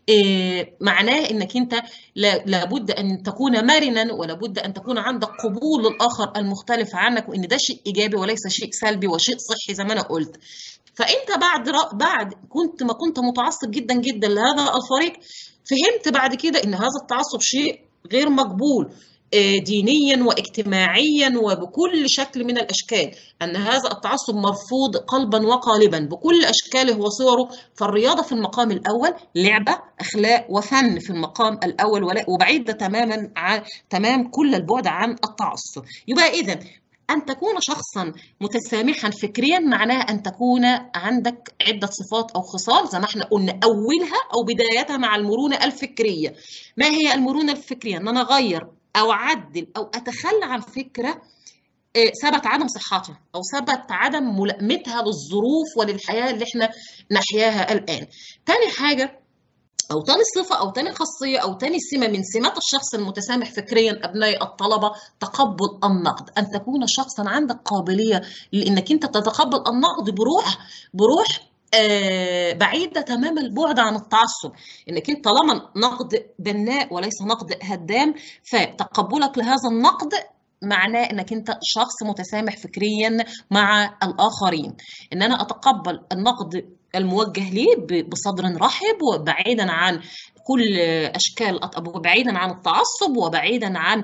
معناه أنك أنت لابد أن تكون مرنا ولابد أن تكون عندك قبول للآخر المختلف عنك وأن ده شيء إيجابي وليس شيء سلبي وشيء صحي زي ما أنا قلت فأنت بعد بعد كنت ما كنت متعصب جدا جدا لهذا الفريق فهمت بعد كده أن هذا التعصب شيء غير مقبول دينيا واجتماعيا وبكل شكل من الاشكال ان هذا التعصب مرفوض قلبا وقالبا بكل اشكاله وصوره فالرياضه في المقام الاول لعبه اخلاق وفن في المقام الاول وبعيده تماما عن تمام كل البعد عن التعصب يبقى اذا أن تكون شخصا متسامحا فكريا معناه أن تكون عندك عدة صفات أو خصال زي ما احنا قلنا أولها أو بدايتها مع المرونة الفكرية ما هي المرونة الفكرية؟ أن أنا أغير أو أعدل أو أتخلى عن فكرة ثبت عدم صحتها أو ثبت عدم ملائمتها للظروف وللحياة اللي احنا نحياها الآن تاني حاجة أو تاني صفة أو تاني خاصية أو تاني سمة من سمات الشخص المتسامح فكريا أبناء الطلبة تقبل النقد أن تكون شخصا عندك قابلية لأنك أنت تتقبل النقد بروح بروح آه بعيدة تمام البعد عن التعصب انك انت طالما نقد بناء وليس نقد هدام فتقبلك لهذا النقد معناه انك انت شخص متسامح فكريا مع الاخرين ان انا اتقبل النقد الموجه لي بصدر رحب وبعيدا عن كل اشكال وبعيدا عن التعصب وبعيدا عن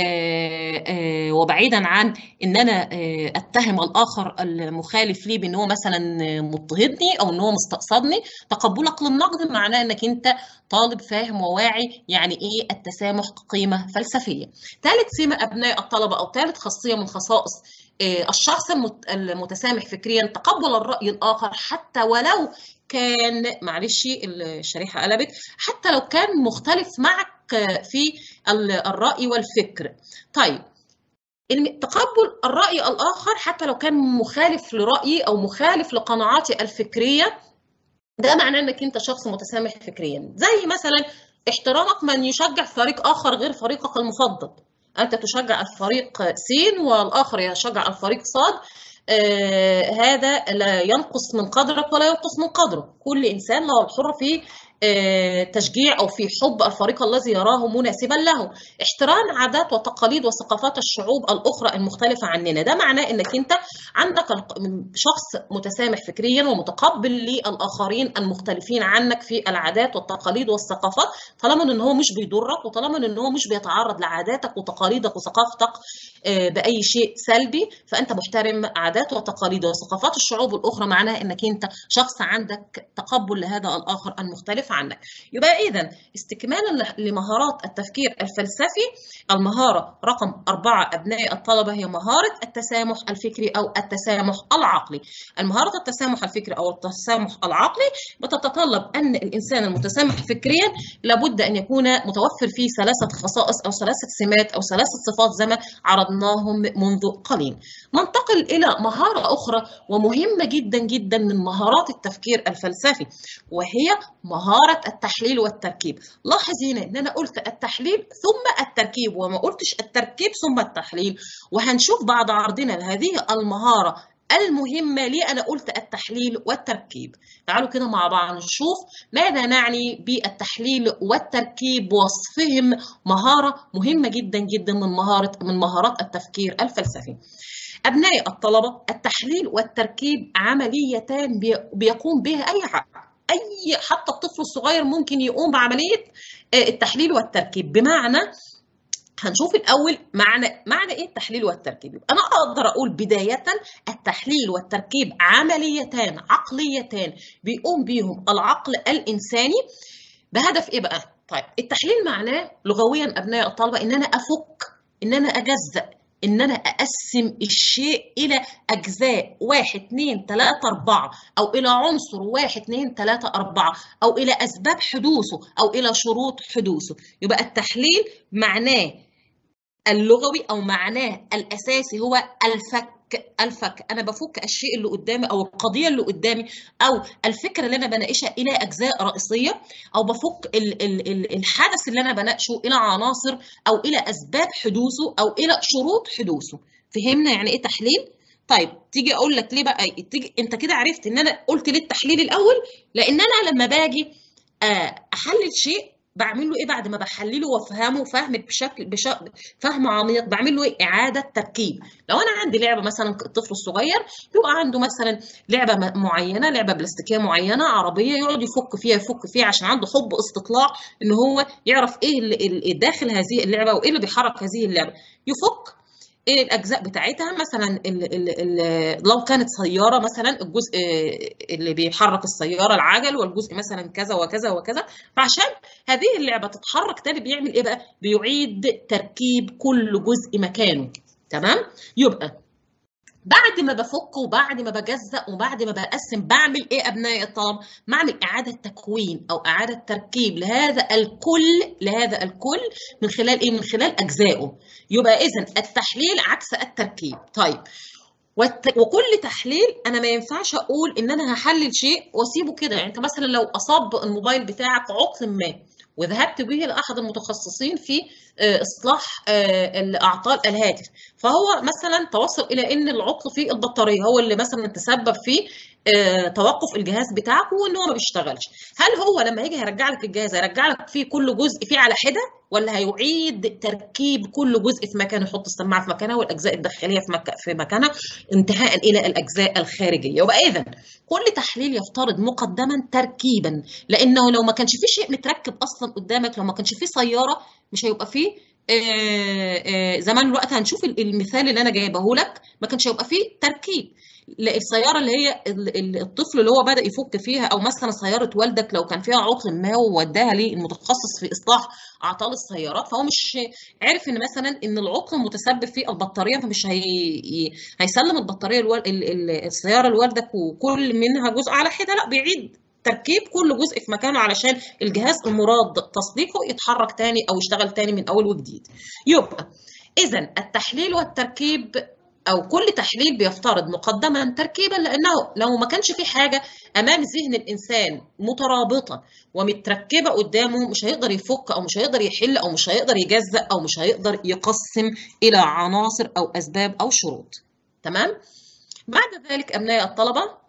وبعيدا عن ان انا اتهم الاخر المخالف لي بان هو مثلا مضطهدني او ان هو مستقصدني تقبلك للنقد معناه انك انت طالب فاهم وواعي يعني ايه التسامح قيمه فلسفيه ثالث سمه ابناء الطلبه او ثالث خاصيه من خصائص الشخص المتسامح فكريا تقبل الراي الاخر حتى ولو كان معلش الشريحه قلبت حتى لو كان مختلف معك في الراي والفكر طيب تقبل الراي الاخر حتى لو كان مخالف لرايي او مخالف لقناعاتي الفكريه ده معناه انك انت شخص متسامح فكريا زي مثلا احترامك من يشجع فريق اخر غير فريقك المفضل انت تشجع الفريق س والاخر يشجع الفريق ص آه هذا لا ينقص من قدرك ولا ينقص من قدره كل انسان له الحر في آه تشجيع او في حب الفريق الذي يراه مناسبا له احترام عادات وتقاليد وثقافات الشعوب الاخرى المختلفه عننا ده معناه انك انت عندك شخص متسامح فكريا ومتقبل للاخرين المختلفين عنك في العادات والتقاليد والثقافات طالما ان هو مش بيضرك وطالما ان هو مش بيتعرض لعاداتك وتقاليدك وثقافتك آه باي شيء سلبي فانت محترم عادات وتقاليد وثقافات الشعوب الاخرى معناها انك انت شخص عندك تقبل لهذا الاخر المختلف عنك يبقى اذا استكمالا لمهارات التفكير الفلسفي المهاره رقم أربعة أبناء الطلبة هي مهارة التسامح الفكري أو التسامح العقلي المهارة التسامح الفكري أو التسامح العقلي بتتطلب أن الإنسان المتسامح فكريا لابد أن يكون متوفر فيه ثلاثة خصائص أو ثلاثة سمات أو ثلاثة صفات زي ما عرضناهم منذ قليل ننتقل إلى مهارة أخرى ومهمة جدا جدا من مهارات التفكير الفلسفي وهي مهارة التحليل والتركيب لاحظ هنا ان انا قلت التحليل ثم التركيب وما قلتش التركيب ثم التحليل وهنشوف بعد عرضنا لهذه المهارة المهمة ليه أنا قلت التحليل والتركيب تعالوا كده مع بعض نشوف ماذا نعني بالتحليل والتركيب وصفهم مهارة مهمة جدا جدا من مهارة من مهارات التفكير الفلسفي أبناء الطلبة التحليل والتركيب عمليتان بيقوم بها أي عقل اي حتى الطفل الصغير ممكن يقوم بعمليه التحليل والتركيب بمعنى هنشوف الاول معنى معنى ايه التحليل والتركيب يبقى انا اقدر اقول بدايه التحليل والتركيب عمليتان عقليتان بيقوم بيهم العقل الانساني بهدف ايه بقى طيب التحليل معناه لغويا ابناء الطلبه ان انا افك ان انا اجزأ ان انا اقسم الشيء الى اجزاء واحد اتنين تلاته اربعه او الى عنصر واحد اتنين تلاته اربعه او الى اسباب حدوثه او الى شروط حدوثه يبقى التحليل معناه اللغوي او معناه الاساسي هو الفك الفك انا بفك الشيء اللي قدامي او القضيه اللي قدامي او الفكره اللي انا بناقشها الى اجزاء رئيسيه او بفك ال ال ال الحدث اللي انا بناقشه الى عناصر او الى اسباب حدوثه او الى شروط حدوثه فهمنا يعني ايه تحليل طيب تيجي اقول لك ليه بقى تيجي انت كده عرفت ان انا قلت ليه التحليل الاول لان انا لما باجي احلل شيء بعمل له ايه بعد ما بحلله وافهمه فهم بشكل بشكل فهم عميق بعمل له ايه اعاده تركيب لو انا عندي لعبه مثلا الطفل الصغير بيبقى عنده مثلا لعبه معينه لعبه بلاستيكيه معينه عربيه يقعد يفك فيها يفك فيها عشان عنده حب استطلاع ان هو يعرف ايه اللي داخل هذه اللعبه وايه اللي بيحرك هذه اللعبه يفك ايه الاجزاء بتاعتها مثلا ال ال ال لو كانت سياره مثلا الجزء اللي بيحرك السياره العجل والجزء مثلا كذا وكذا وكذا فعشان هذه اللعبه تتحرك تاني بيعمل ايه بقى بيعيد تركيب كل جزء مكانه تمام يبقى بعد ما بفك وبعد ما بجزأ وبعد ما بقسم بعمل ايه ابنائي الطلب؟ بعمل اعاده تكوين او اعاده تركيب لهذا الكل لهذا الكل من خلال ايه؟ من خلال اجزائه. يبقى اذا التحليل عكس التركيب. طيب وكل تحليل انا ما ينفعش اقول ان انا هحلل شيء واسيبه كده يعني انت مثلا لو اصاب الموبايل بتاعك عطل ما وذهبت به لاحد المتخصصين في اصلاح اعطال الهاتف فهو مثلا توصل الى ان العطل في البطاريه هو اللي مثلا تسبب في توقف الجهاز بتاعك وان هو ما بيشتغلش هل هو لما يجي هيرجع لك الجهاز هيرجع لك فيه كل جزء فيه على حده ولا هيعيد تركيب كل جزء في مكانه يحط السماعه في مكانها والاجزاء الداخليه في, مك... في مكانها انتهاء الى الاجزاء الخارجيه يبقى اذا كل تحليل يفترض مقدما تركيبا لانه لو ما كانش فيه شيء متركب اصلا قدامك لو ما كانش فيه سياره مش هيبقى فيه آآ آآ زمان الوقت هنشوف المثال اللي انا جايبه لك ما كانش هيبقى فيه تركيب السياره اللي هي الطفل اللي هو بدا يفك فيها او مثلا سياره والدك لو كان فيها عطل ما ووداها للمتخصص في اصلاح اعطال السيارات فهو مش عارف ان مثلا ان العطل متسبب في البطاريه فمش هي... هيسلم البطاريه الوال... السياره لوالدك وكل منها جزء على حده لا بيعيد تركيب كل جزء في مكانه علشان الجهاز المراد تصديقه يتحرك تاني او يشتغل تاني من اول وجديد يبقى اذا التحليل والتركيب او كل تحليل بيفترض مقدما تركيبا لانه لو ما كانش في حاجه امام ذهن الانسان مترابطه ومتركبه قدامه مش هيقدر يفك او مش هيقدر يحل او مش هيقدر يجزأ او مش هيقدر يقسم الى عناصر او اسباب او شروط تمام بعد ذلك ابناء الطلبه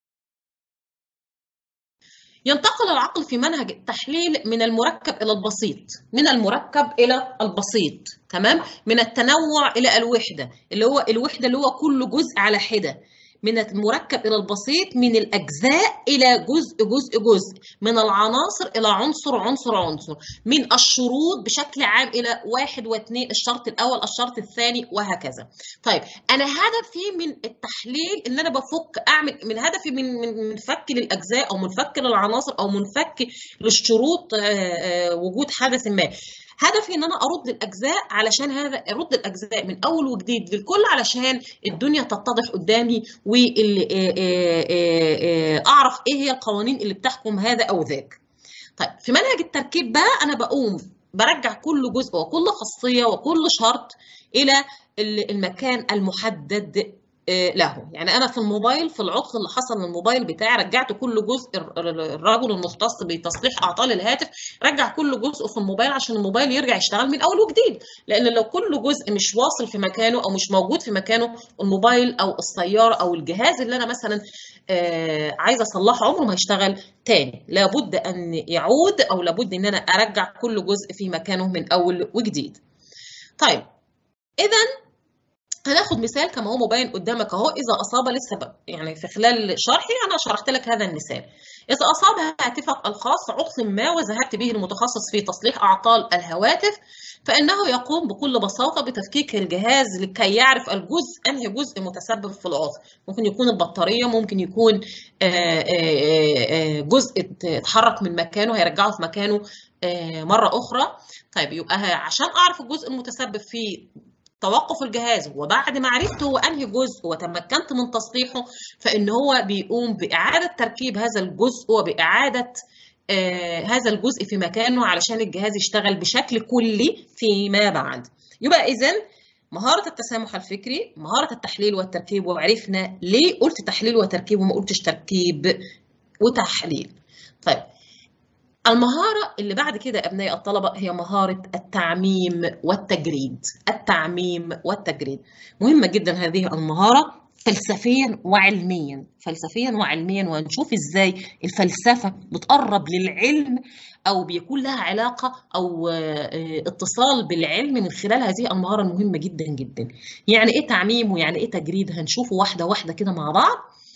ينتقل العقل في منهج التحليل من المركب الى البسيط من المركب الى البسيط تمام من التنوع الى الوحده اللي هو الوحده اللي هو كل جزء على حده من المركب الى البسيط من الاجزاء الى جزء جزء جزء من العناصر الى عنصر عنصر عنصر من الشروط بشكل عام الى واحد واثنين الشرط الاول الشرط الثاني وهكذا طيب انا هدفي من التحليل ان انا بفك اعمل من هدفي من من فك للاجزاء او من فك للعناصر او من فك للشروط وجود حدث ما هدفي ان انا ارد الاجزاء علشان هذا ارد الاجزاء من اول وجديد للكل علشان الدنيا تتضح قدامي واعرف ايه هي القوانين اللي بتحكم هذا او ذاك طيب في منهج التركيب بقى انا بقوم برجع كل جزء وكل خاصيه وكل شرط الى المكان المحدد له يعني انا في الموبايل في العطل اللي حصل للموبايل بتاعي رجعت كل جزء الرجل المختص بتصليح اعطال الهاتف رجع كل جزء في الموبايل عشان الموبايل يرجع يشتغل من اول وجديد لان لو كل جزء مش واصل في مكانه او مش موجود في مكانه الموبايل او السياره او الجهاز اللي انا مثلا عايزه اصلحه عمره ما هيشتغل تاني لابد ان يعود او لابد ان انا ارجع كل جزء في مكانه من اول وجديد طيب اذا هناخد مثال كما هو مبين قدامك اهو اذا اصاب لسه يعني في خلال شرحي انا شرحت لك هذا المثال اذا اصاب هاتفك الخاص عطل ما وذهبت به المتخصص في تصليح اعطال الهواتف فانه يقوم بكل بساطه بتفكيك الجهاز لكي يعرف الجزء انهي جزء متسبب في العطل ممكن يكون البطاريه ممكن يكون جزء اتحرك من مكانه هيرجعه في مكانه مره اخرى طيب يبقى عشان اعرف الجزء المتسبب في توقف الجهاز وبعد ما عرفت هو انهي جزء وتمكنت من تصليحه فان هو بيقوم باعاده تركيب هذا الجزء وباعاده آه هذا الجزء في مكانه علشان الجهاز يشتغل بشكل كلي فيما بعد يبقى اذا مهارة التسامح الفكري مهارة التحليل والتركيب وعرفنا ليه قلت تحليل وتركيب وما قلتش تركيب وتحليل طيب المهارة اللي بعد كده أبناء الطلبة هي مهارة التعميم والتجريد التعميم والتجريد مهمة جدا هذه المهارة فلسفيا وعلميا فلسفيا وعلميا وهنشوف ازاي الفلسفة بتقرب للعلم او بيكون لها علاقة او اتصال بالعلم من خلال هذه المهارة المهمة جدا جدا يعني ايه تعميم ويعني ايه تجريد هنشوفه واحدة واحدة كده مع بعض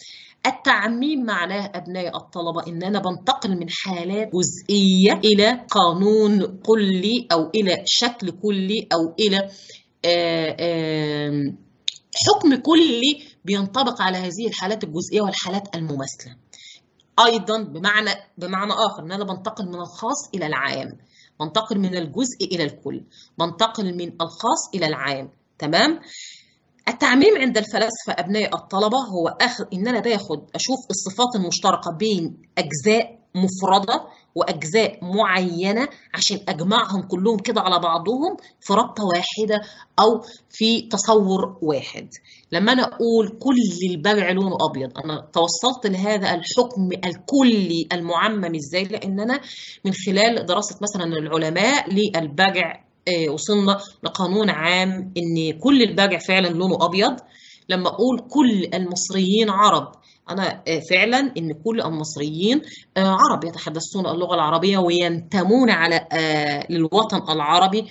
التعميم معناه أبناء الطلبة إن أنا بنتقل من حالات جزئية إلى قانون كلي أو إلى شكل كلي أو إلى آآ آآ حكم كلي بينطبق على هذه الحالات الجزئية والحالات المماثلة أيضا بمعنى بمعنى آخر إن أنا بنتقل من الخاص إلى العام بنتقل من الجزء إلى الكل بنتقل من الخاص إلى العام تمام التعميم عند الفلاسفة أبناء الطلبة هو أخذ إن أنا باخد أشوف الصفات المشتركة بين أجزاء مفردة وأجزاء معينة عشان أجمعهم كلهم كده على بعضهم في ربطة واحدة أو في تصور واحد لما أنا أقول كل البرع لونه أبيض أنا توصلت لهذا الحكم الكلي المعمم إزاي لأن أنا من خلال دراسة مثلا العلماء للبرع وصلنا لقانون عام ان كل البرع فعلا لونه ابيض لما اقول كل المصريين عرب انا فعلا ان كل المصريين عرب يتحدثون اللغه العربيه وينتمون على للوطن العربي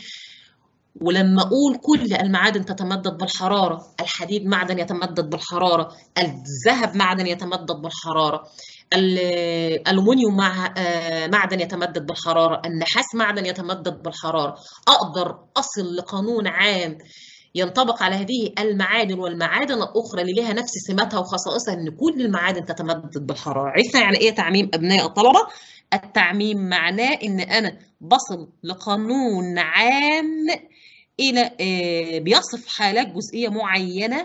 ولما اقول كل المعادن تتمدد بالحراره الحديد معدن يتمدد بالحراره الذهب معدن يتمدد بالحراره الالومنيوم مع معدن يتمدد بالحراره النحاس معدن يتمدد بالحراره اقدر اصل لقانون عام ينطبق على هذه المعادن والمعادن الاخرى اللي لها نفس سماتها وخصائصها ان كل المعادن تتمدد بالحراره عرفنا يعني ايه تعميم ابناء الطلبه التعميم معناه ان انا بصل لقانون عام الى بيصف حالات جزئيه معينه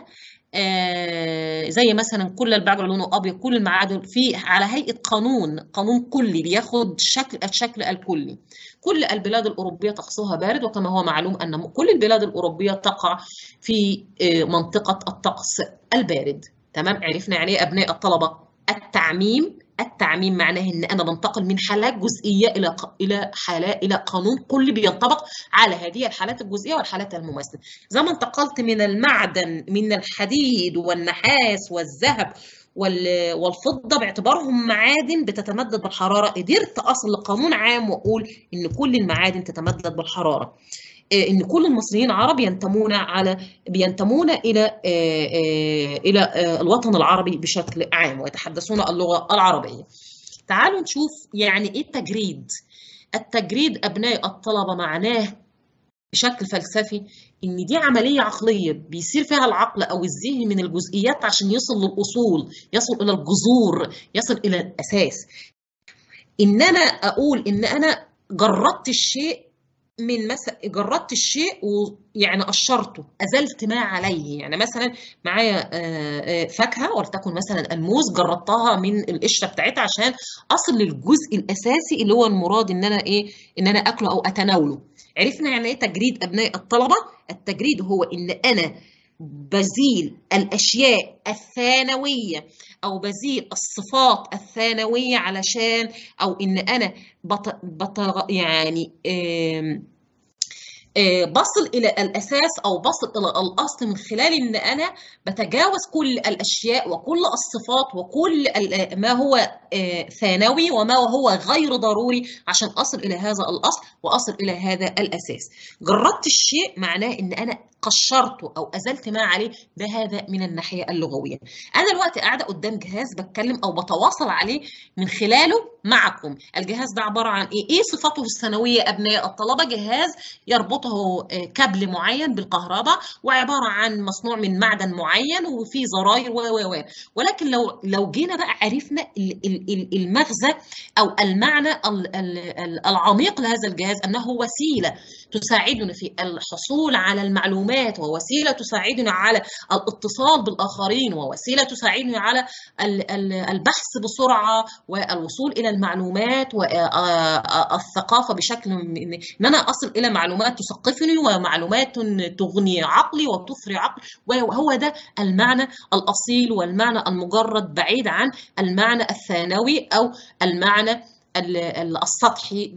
آه زي مثلا كل البعجر لونه ابيض كل المعادن في على هيئه قانون قانون كلي بياخد شكل الشكل الكلي كل البلاد الاوروبيه طقسها بارد وكما هو معلوم ان كل البلاد الاوروبيه تقع في آه منطقه الطقس البارد تمام عرفنا يعني ايه ابناء الطلبه التعميم التعميم معناه ان انا بنتقل من حالات جزئيه الى الى حالات الى قانون كلي بينطبق على هذه الحالات الجزئيه والحالات المماثله زي ما انتقلت من المعدن من الحديد والنحاس والذهب والفضه باعتبارهم معادن بتتمدد بالحراره قدرت اصل لقانون عام واقول ان كل المعادن تتمدد بالحراره ان كل المصريين عرب ينتمون على بينتمون الى الى الوطن العربي بشكل عام ويتحدثون اللغه العربيه. تعالوا نشوف يعني ايه التجريد. التجريد ابناء الطلبه معناه بشكل فلسفي ان دي عمليه عقليه بيصير فيها العقل او الذهن من الجزئيات عشان يصل للاصول، يصل الى الجذور، يصل الى الاساس. ان انا اقول ان انا جردت الشيء من مثلا جردت الشيء ويعني قشرته ازلت ما عليه يعني مثلا معايا فاكهه ولتكن مثلا الموز جردتها من القشره بتاعتها عشان اصل للجزء الاساسي اللي هو المراد ان انا ايه ان انا اكله او اتناوله عرفنا يعني ايه تجريد ابناء الطلبه التجريد هو ان انا بزيل الاشياء الثانويه او بزيل الصفات الثانويه علشان او ان انا بط بط يعني بصل الى الاساس او بصل الى الاصل من خلال ان انا بتجاوز كل الاشياء وكل الصفات وكل ما هو ثانوي وما هو غير ضروري عشان اصل الى هذا الاصل واصل الى هذا الاساس جردت الشيء معناه ان انا قشرته او ازلت ما عليه ده هذا من الناحيه اللغويه انا دلوقتي قاعده قدام جهاز بتكلم او بتواصل عليه من خلاله معكم الجهاز ده عباره عن ايه ايه صفاته الثانويه ابناء الطلبه جهاز يربطه كابل معين بالكهرباء وعباره عن مصنوع من معدن معين وفيه زراير و و ولكن لو لو جينا بقى عرفنا المغزى او المعنى العميق لهذا الجهاز انه وسيله تساعدنا في الحصول على المعلومات ووسيله تساعدنا على الاتصال بالاخرين ووسيله تساعدنا على البحث بسرعه والوصول الى المعلومات والثقافه بشكل ان انا اصل الى معلومات تثقفني ومعلومات تغني عقلي وتثري عقلي وهو ده المعنى الاصيل والمعنى المجرد بعيد عن المعنى الثانوي او المعنى السطحي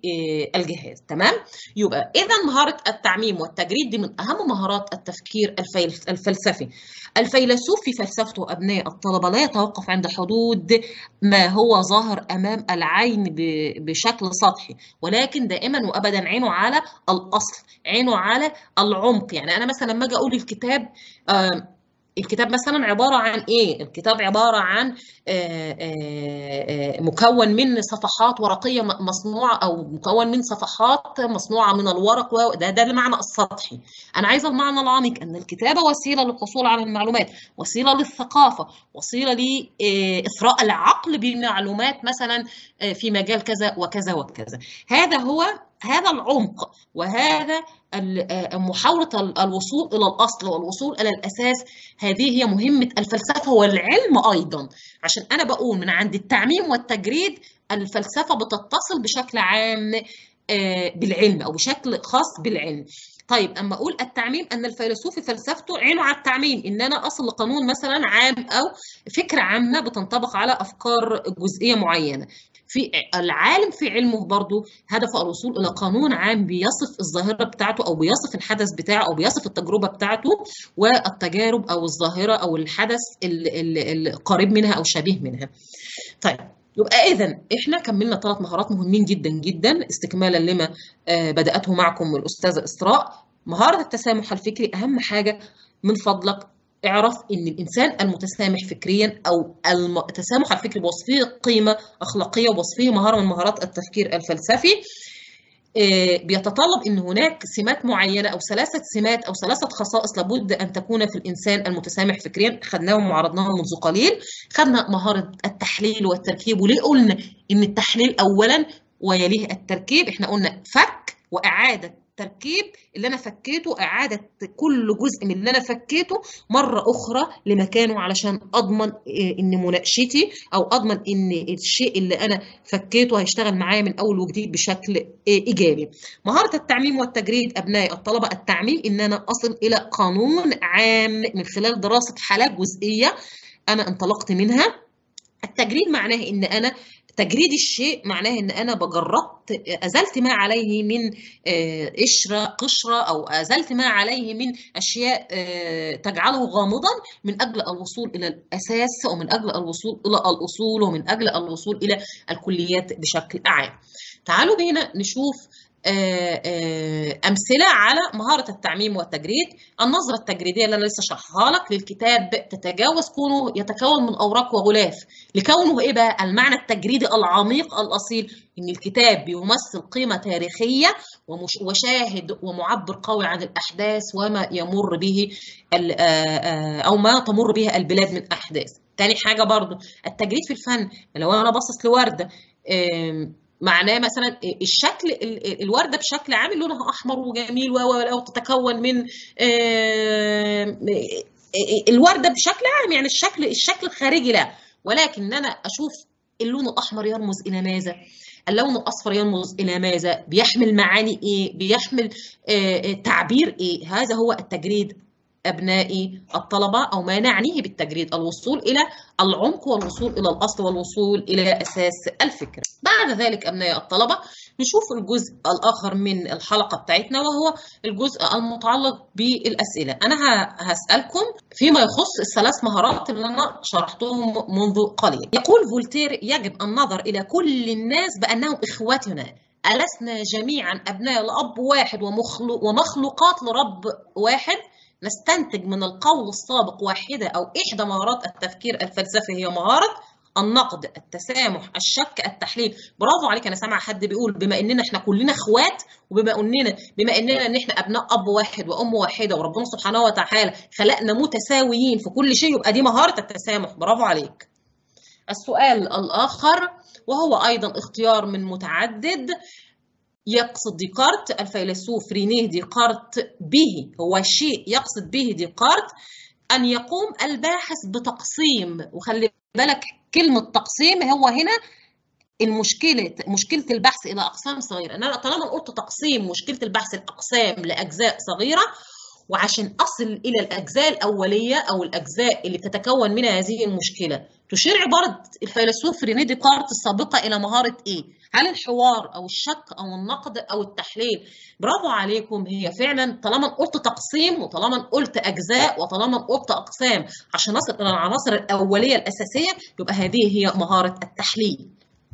للجهاز تمام يبقى اذا مهاره التعميم والتجريد دي من اهم مهارات التفكير الفلسفي الفيلسوف في فلسفته ابناء الطلبه لا يتوقف عند حدود ما هو ظاهر امام العين بشكل سطحي ولكن دائما وابدا عينه على الاصل عينه على العمق يعني انا مثلا لما اجي اقول الكتاب آه الكتاب مثلا عبارة عن إيه؟ الكتاب عبارة عن آآ آآ مكون من صفحات ورقية مصنوعة أو مكون من صفحات مصنوعة من الورق ده ده المعنى السطحي. أنا عايزة المعنى العميق أن الكتابة وسيلة للحصول على المعلومات، وسيلة للثقافة، وسيلة لإثراء العقل بمعلومات مثلا في مجال كذا وكذا وكذا. هذا هو هذا العمق وهذا محاولة الوصول إلى الأصل والوصول إلى الأساس هذه هي مهمة الفلسفة والعلم أيضا عشان أنا بقول من عند التعميم والتجريد الفلسفة بتتصل بشكل عام بالعلم أو بشكل خاص بالعلم طيب اما اقول التعميم ان الفيلسوف في فلسفته عينه على التعميم ان انا اصل لقانون مثلا عام او فكره عامه بتنطبق على افكار جزئيه معينه في العالم في علمه برضه هدف الوصول الى قانون عام بيصف الظاهره بتاعته او بيصف الحدث بتاعه او بيصف التجربه بتاعته والتجارب او الظاهره او الحدث القريب منها او شبيه منها. طيب يبقى اذا احنا كملنا ثلاث مهارات مهمين جدا جدا استكمالا لما بداته معكم الاستاذه اسراء مهاره التسامح الفكري اهم حاجه من فضلك اعرف ان الانسان المتسامح فكريا او التسامح الفكري بوصفه قيمه اخلاقيه وبوصفه مهاره من مهارات التفكير الفلسفي بيتطلب ان هناك سمات معينه او ثلاثه سمات او ثلاثه خصائص لابد ان تكون في الانسان المتسامح فكريا خدناهم وعرضناهم منذ قليل خدنا مهاره التحليل والتركيب وليه قلنا ان التحليل اولا ويليه التركيب احنا قلنا فك واعاده تركيب اللي انا فكيته اعاده كل جزء من اللي انا فكيته مره اخرى لمكانه علشان اضمن ان مناقشتي او اضمن ان الشيء اللي انا فكيته هيشتغل معايا من اول وجديد بشكل ايجابي مهاره التعميم والتجريد ابناء الطلبه التعميم ان انا اصل الى قانون عام من خلال دراسه حالات جزئيه انا انطلقت منها التجريد معناه ان انا تجريد الشيء معناه ان انا بجربت ازلت ما عليه من قشره قشره او ازلت ما عليه من اشياء تجعله غامضا من اجل الوصول الى الاساس ومن اجل الوصول الى الاصول ومن اجل الوصول الى الكليات بشكل عام. تعالوا بينا نشوف أمثلة على مهارة التعميم والتجريد النظرة التجريدية اللي أنا لسه شرحها لك للكتاب تتجاوز كونه يتكون من أوراق وغلاف لكونه إيه بقى المعنى التجريدي العميق الأصيل إن الكتاب بيمثل قيمة تاريخية وشاهد ومعبر قوي عن الأحداث وما يمر به أو ما تمر به البلاد من أحداث تاني حاجة برضو التجريد في الفن لو أنا باصص لوردة معناه مثلا الشكل الورده بشكل عام لونها احمر وجميل وتتكون من الورده بشكل عام يعني الشكل الشكل الخارجي لا ولكن انا اشوف اللون الاحمر يرمز الى ماذا اللون الاصفر يرمز الى ماذا بيحمل معاني ايه بيحمل تعبير ايه هذا هو التجريد أبنائي الطلبة أو ما نعنيه بالتجريد الوصول إلى العمق والوصول إلى الأصل والوصول إلى أساس الفكرة بعد ذلك أبنائي الطلبة نشوف الجزء الآخر من الحلقة بتاعتنا وهو الجزء المتعلق بالأسئلة أنا هسألكم فيما يخص الثلاث مهارات اللي أنا شرحتهم منذ قليل يقول فولتير يجب النظر إلى كل الناس بأنهم إخوتنا ألسنا جميعا أبناء لأب واحد ومخلوقات لرب واحد نستنتج من القول السابق واحدة أو إحدى مهارات التفكير الفلسفي هي مهارة النقد التسامح الشك التحليل برافو عليك انا سامعه حد بيقول بما اننا احنا كلنا اخوات وبما اننا بما اننا ان احنا ابناء اب واحد وام واحده وربنا سبحانه وتعالى خلقنا متساويين في كل شيء يبقى دي مهاره التسامح برافو عليك السؤال الاخر وهو ايضا اختيار من متعدد يقصد ديكارت الفيلسوف رينيه ديكارت به هو شيء يقصد به ديكارت أن يقوم الباحث بتقسيم وخلي بالك كلمة تقسيم هو هنا المشكلة مشكلة البحث إلى أقسام صغيرة أنا طالما قلت تقسيم مشكلة البحث الأقسام لأجزاء صغيرة وعشان أصل إلى الأجزاء الأولية أو الأجزاء اللي تتكون منها هذه المشكلة تشير عبارة الفيلسوف ريني ديكارت السابقة إلى مهارة إيه؟ هل الحوار أو الشك أو النقد أو التحليل؟ برافو عليكم هي فعلا طالما قلت تقسيم وطالما قلت أجزاء وطالما قلت أقسام عشان نصل إلى العناصر الأولية الأساسية يبقى هذه هي مهارة التحليل.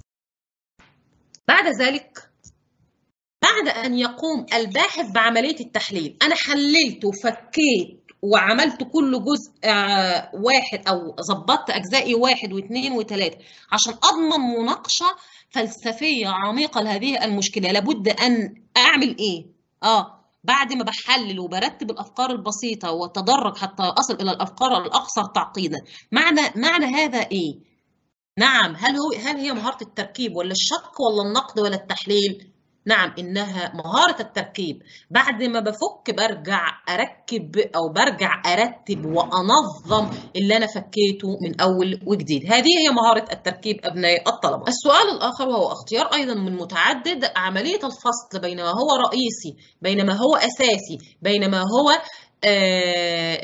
بعد ذلك بعد أن يقوم الباحث بعملية التحليل أنا حللت وفكيت وعملت كل جزء واحد أو ظبطت أجزائي واحد واثنين وثلاثة عشان أضمن مناقشة فلسفية عميقة لهذه المشكلة لابد أن أعمل إيه؟ آه بعد ما بحلل وبرتب الافكار البسيطه واتدرج حتى اصل الى الافكار الاكثر تعقيدا معنى معنى هذا ايه نعم هل هو هل هي مهاره التركيب ولا الشك ولا النقد ولا التحليل نعم إنها مهارة التركيب بعد ما بفك برجع أركب أو برجع أرتب وأنظم اللي أنا فكيته من أول وجديد هذه هي مهارة التركيب أبناء الطلبة السؤال الآخر وهو اختيار أيضا من متعدد عملية الفصل بين ما هو رئيسي بين ما هو أساسي بين ما هو آآ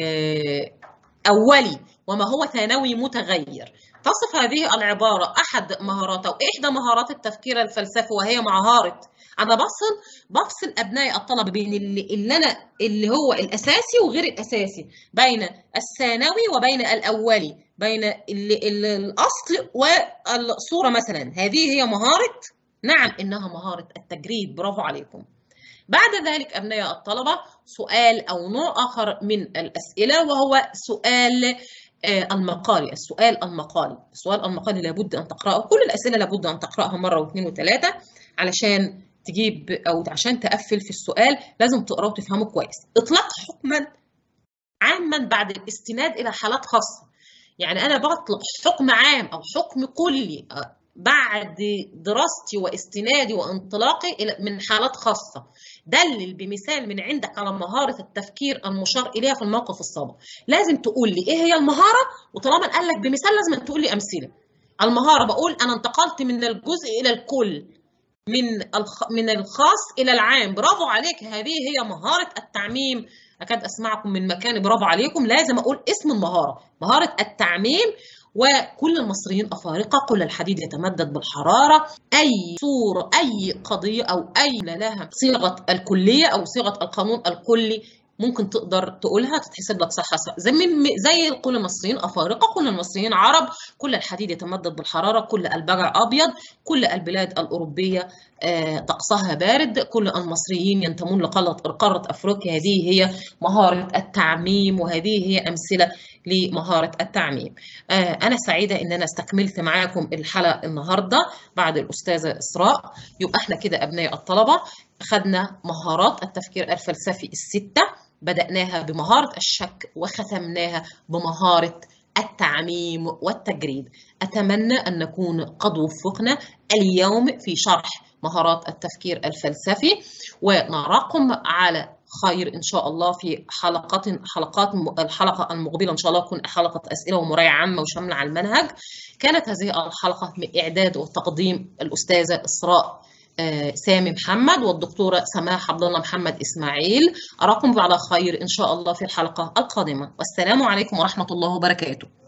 آآ أولي وما هو ثانوي متغير تصف هذه العبارة أحد مهارات أو إحدى مهارات التفكير الفلسفي وهي مهارة أنا بفصل بفصل أبناء الطلبة بين اللي, اللي أنا اللي هو الأساسي وغير الأساسي بين الثانوي وبين الأولي بين اللي اللي الأصل والصورة مثلا هذه هي مهارة نعم إنها مهارة التجريد برافو عليكم بعد ذلك أبناء الطلبة سؤال أو نوع آخر من الأسئلة وهو سؤال المقالي السؤال المقالي السؤال المقالي لابد أن تقرأه كل الأسئلة لابد أن تقرأها مرة واثنين وثلاثة علشان تجيب أو عشان تقفل في السؤال لازم تقرأه وتفهمه كويس إطلاق حكما عاما بعد الاستناد إلى حالات خاصة يعني أنا بطلق حكم عام أو حكم كلي بعد دراستي واستنادي وانطلاقي من حالات خاصة دلل بمثال من عندك على مهارة التفكير المشار إليها في الموقف السابق لازم تقول لي إيه هي المهارة وطالما قال لك بمثال لازم تقول لي أمثلة المهارة بقول أنا انتقلت من الجزء إلى الكل من من الخاص إلى العام برافو عليك هذه هي مهارة التعميم أكاد أسمعكم من مكاني برافو عليكم لازم أقول اسم المهارة مهارة التعميم وكل المصريين أفارقة كل الحديد يتمدد بالحرارة أي صورة أي قضية أو أي لها صيغة الكلية أو صيغة القانون الكلي ممكن تقدر تقولها تتحسب لك صح صح زي من زي كل المصريين افارقه كل المصريين عرب كل الحديد يتمدد بالحراره كل البجع ابيض كل البلاد الاوروبيه طقسها بارد كل المصريين ينتمون لقاره افريقيا هذه هي مهاره التعميم وهذه هي امثله لمهاره التعميم انا سعيده ان انا استكملت معاكم الحلقه النهارده بعد الاستاذه اسراء يبقى احنا كده ابناء الطلبه خدنا مهارات التفكير الفلسفي السته بدأناها بمهارة الشك وختمناها بمهارة التعميم والتجريد أتمنى أن نكون قد وفقنا اليوم في شرح مهارات التفكير الفلسفي ونراكم على خير إن شاء الله في حلقات حلقات الحلقة المقبلة إن شاء الله تكون حلقة أسئلة ومراجعة عامة وشاملة على المنهج كانت هذه الحلقة من إعداد وتقديم الأستاذة إسراء سامي محمد والدكتورة سماح عبد الله محمد إسماعيل أراكم على خير إن شاء الله في الحلقة القادمة والسلام عليكم ورحمة الله وبركاته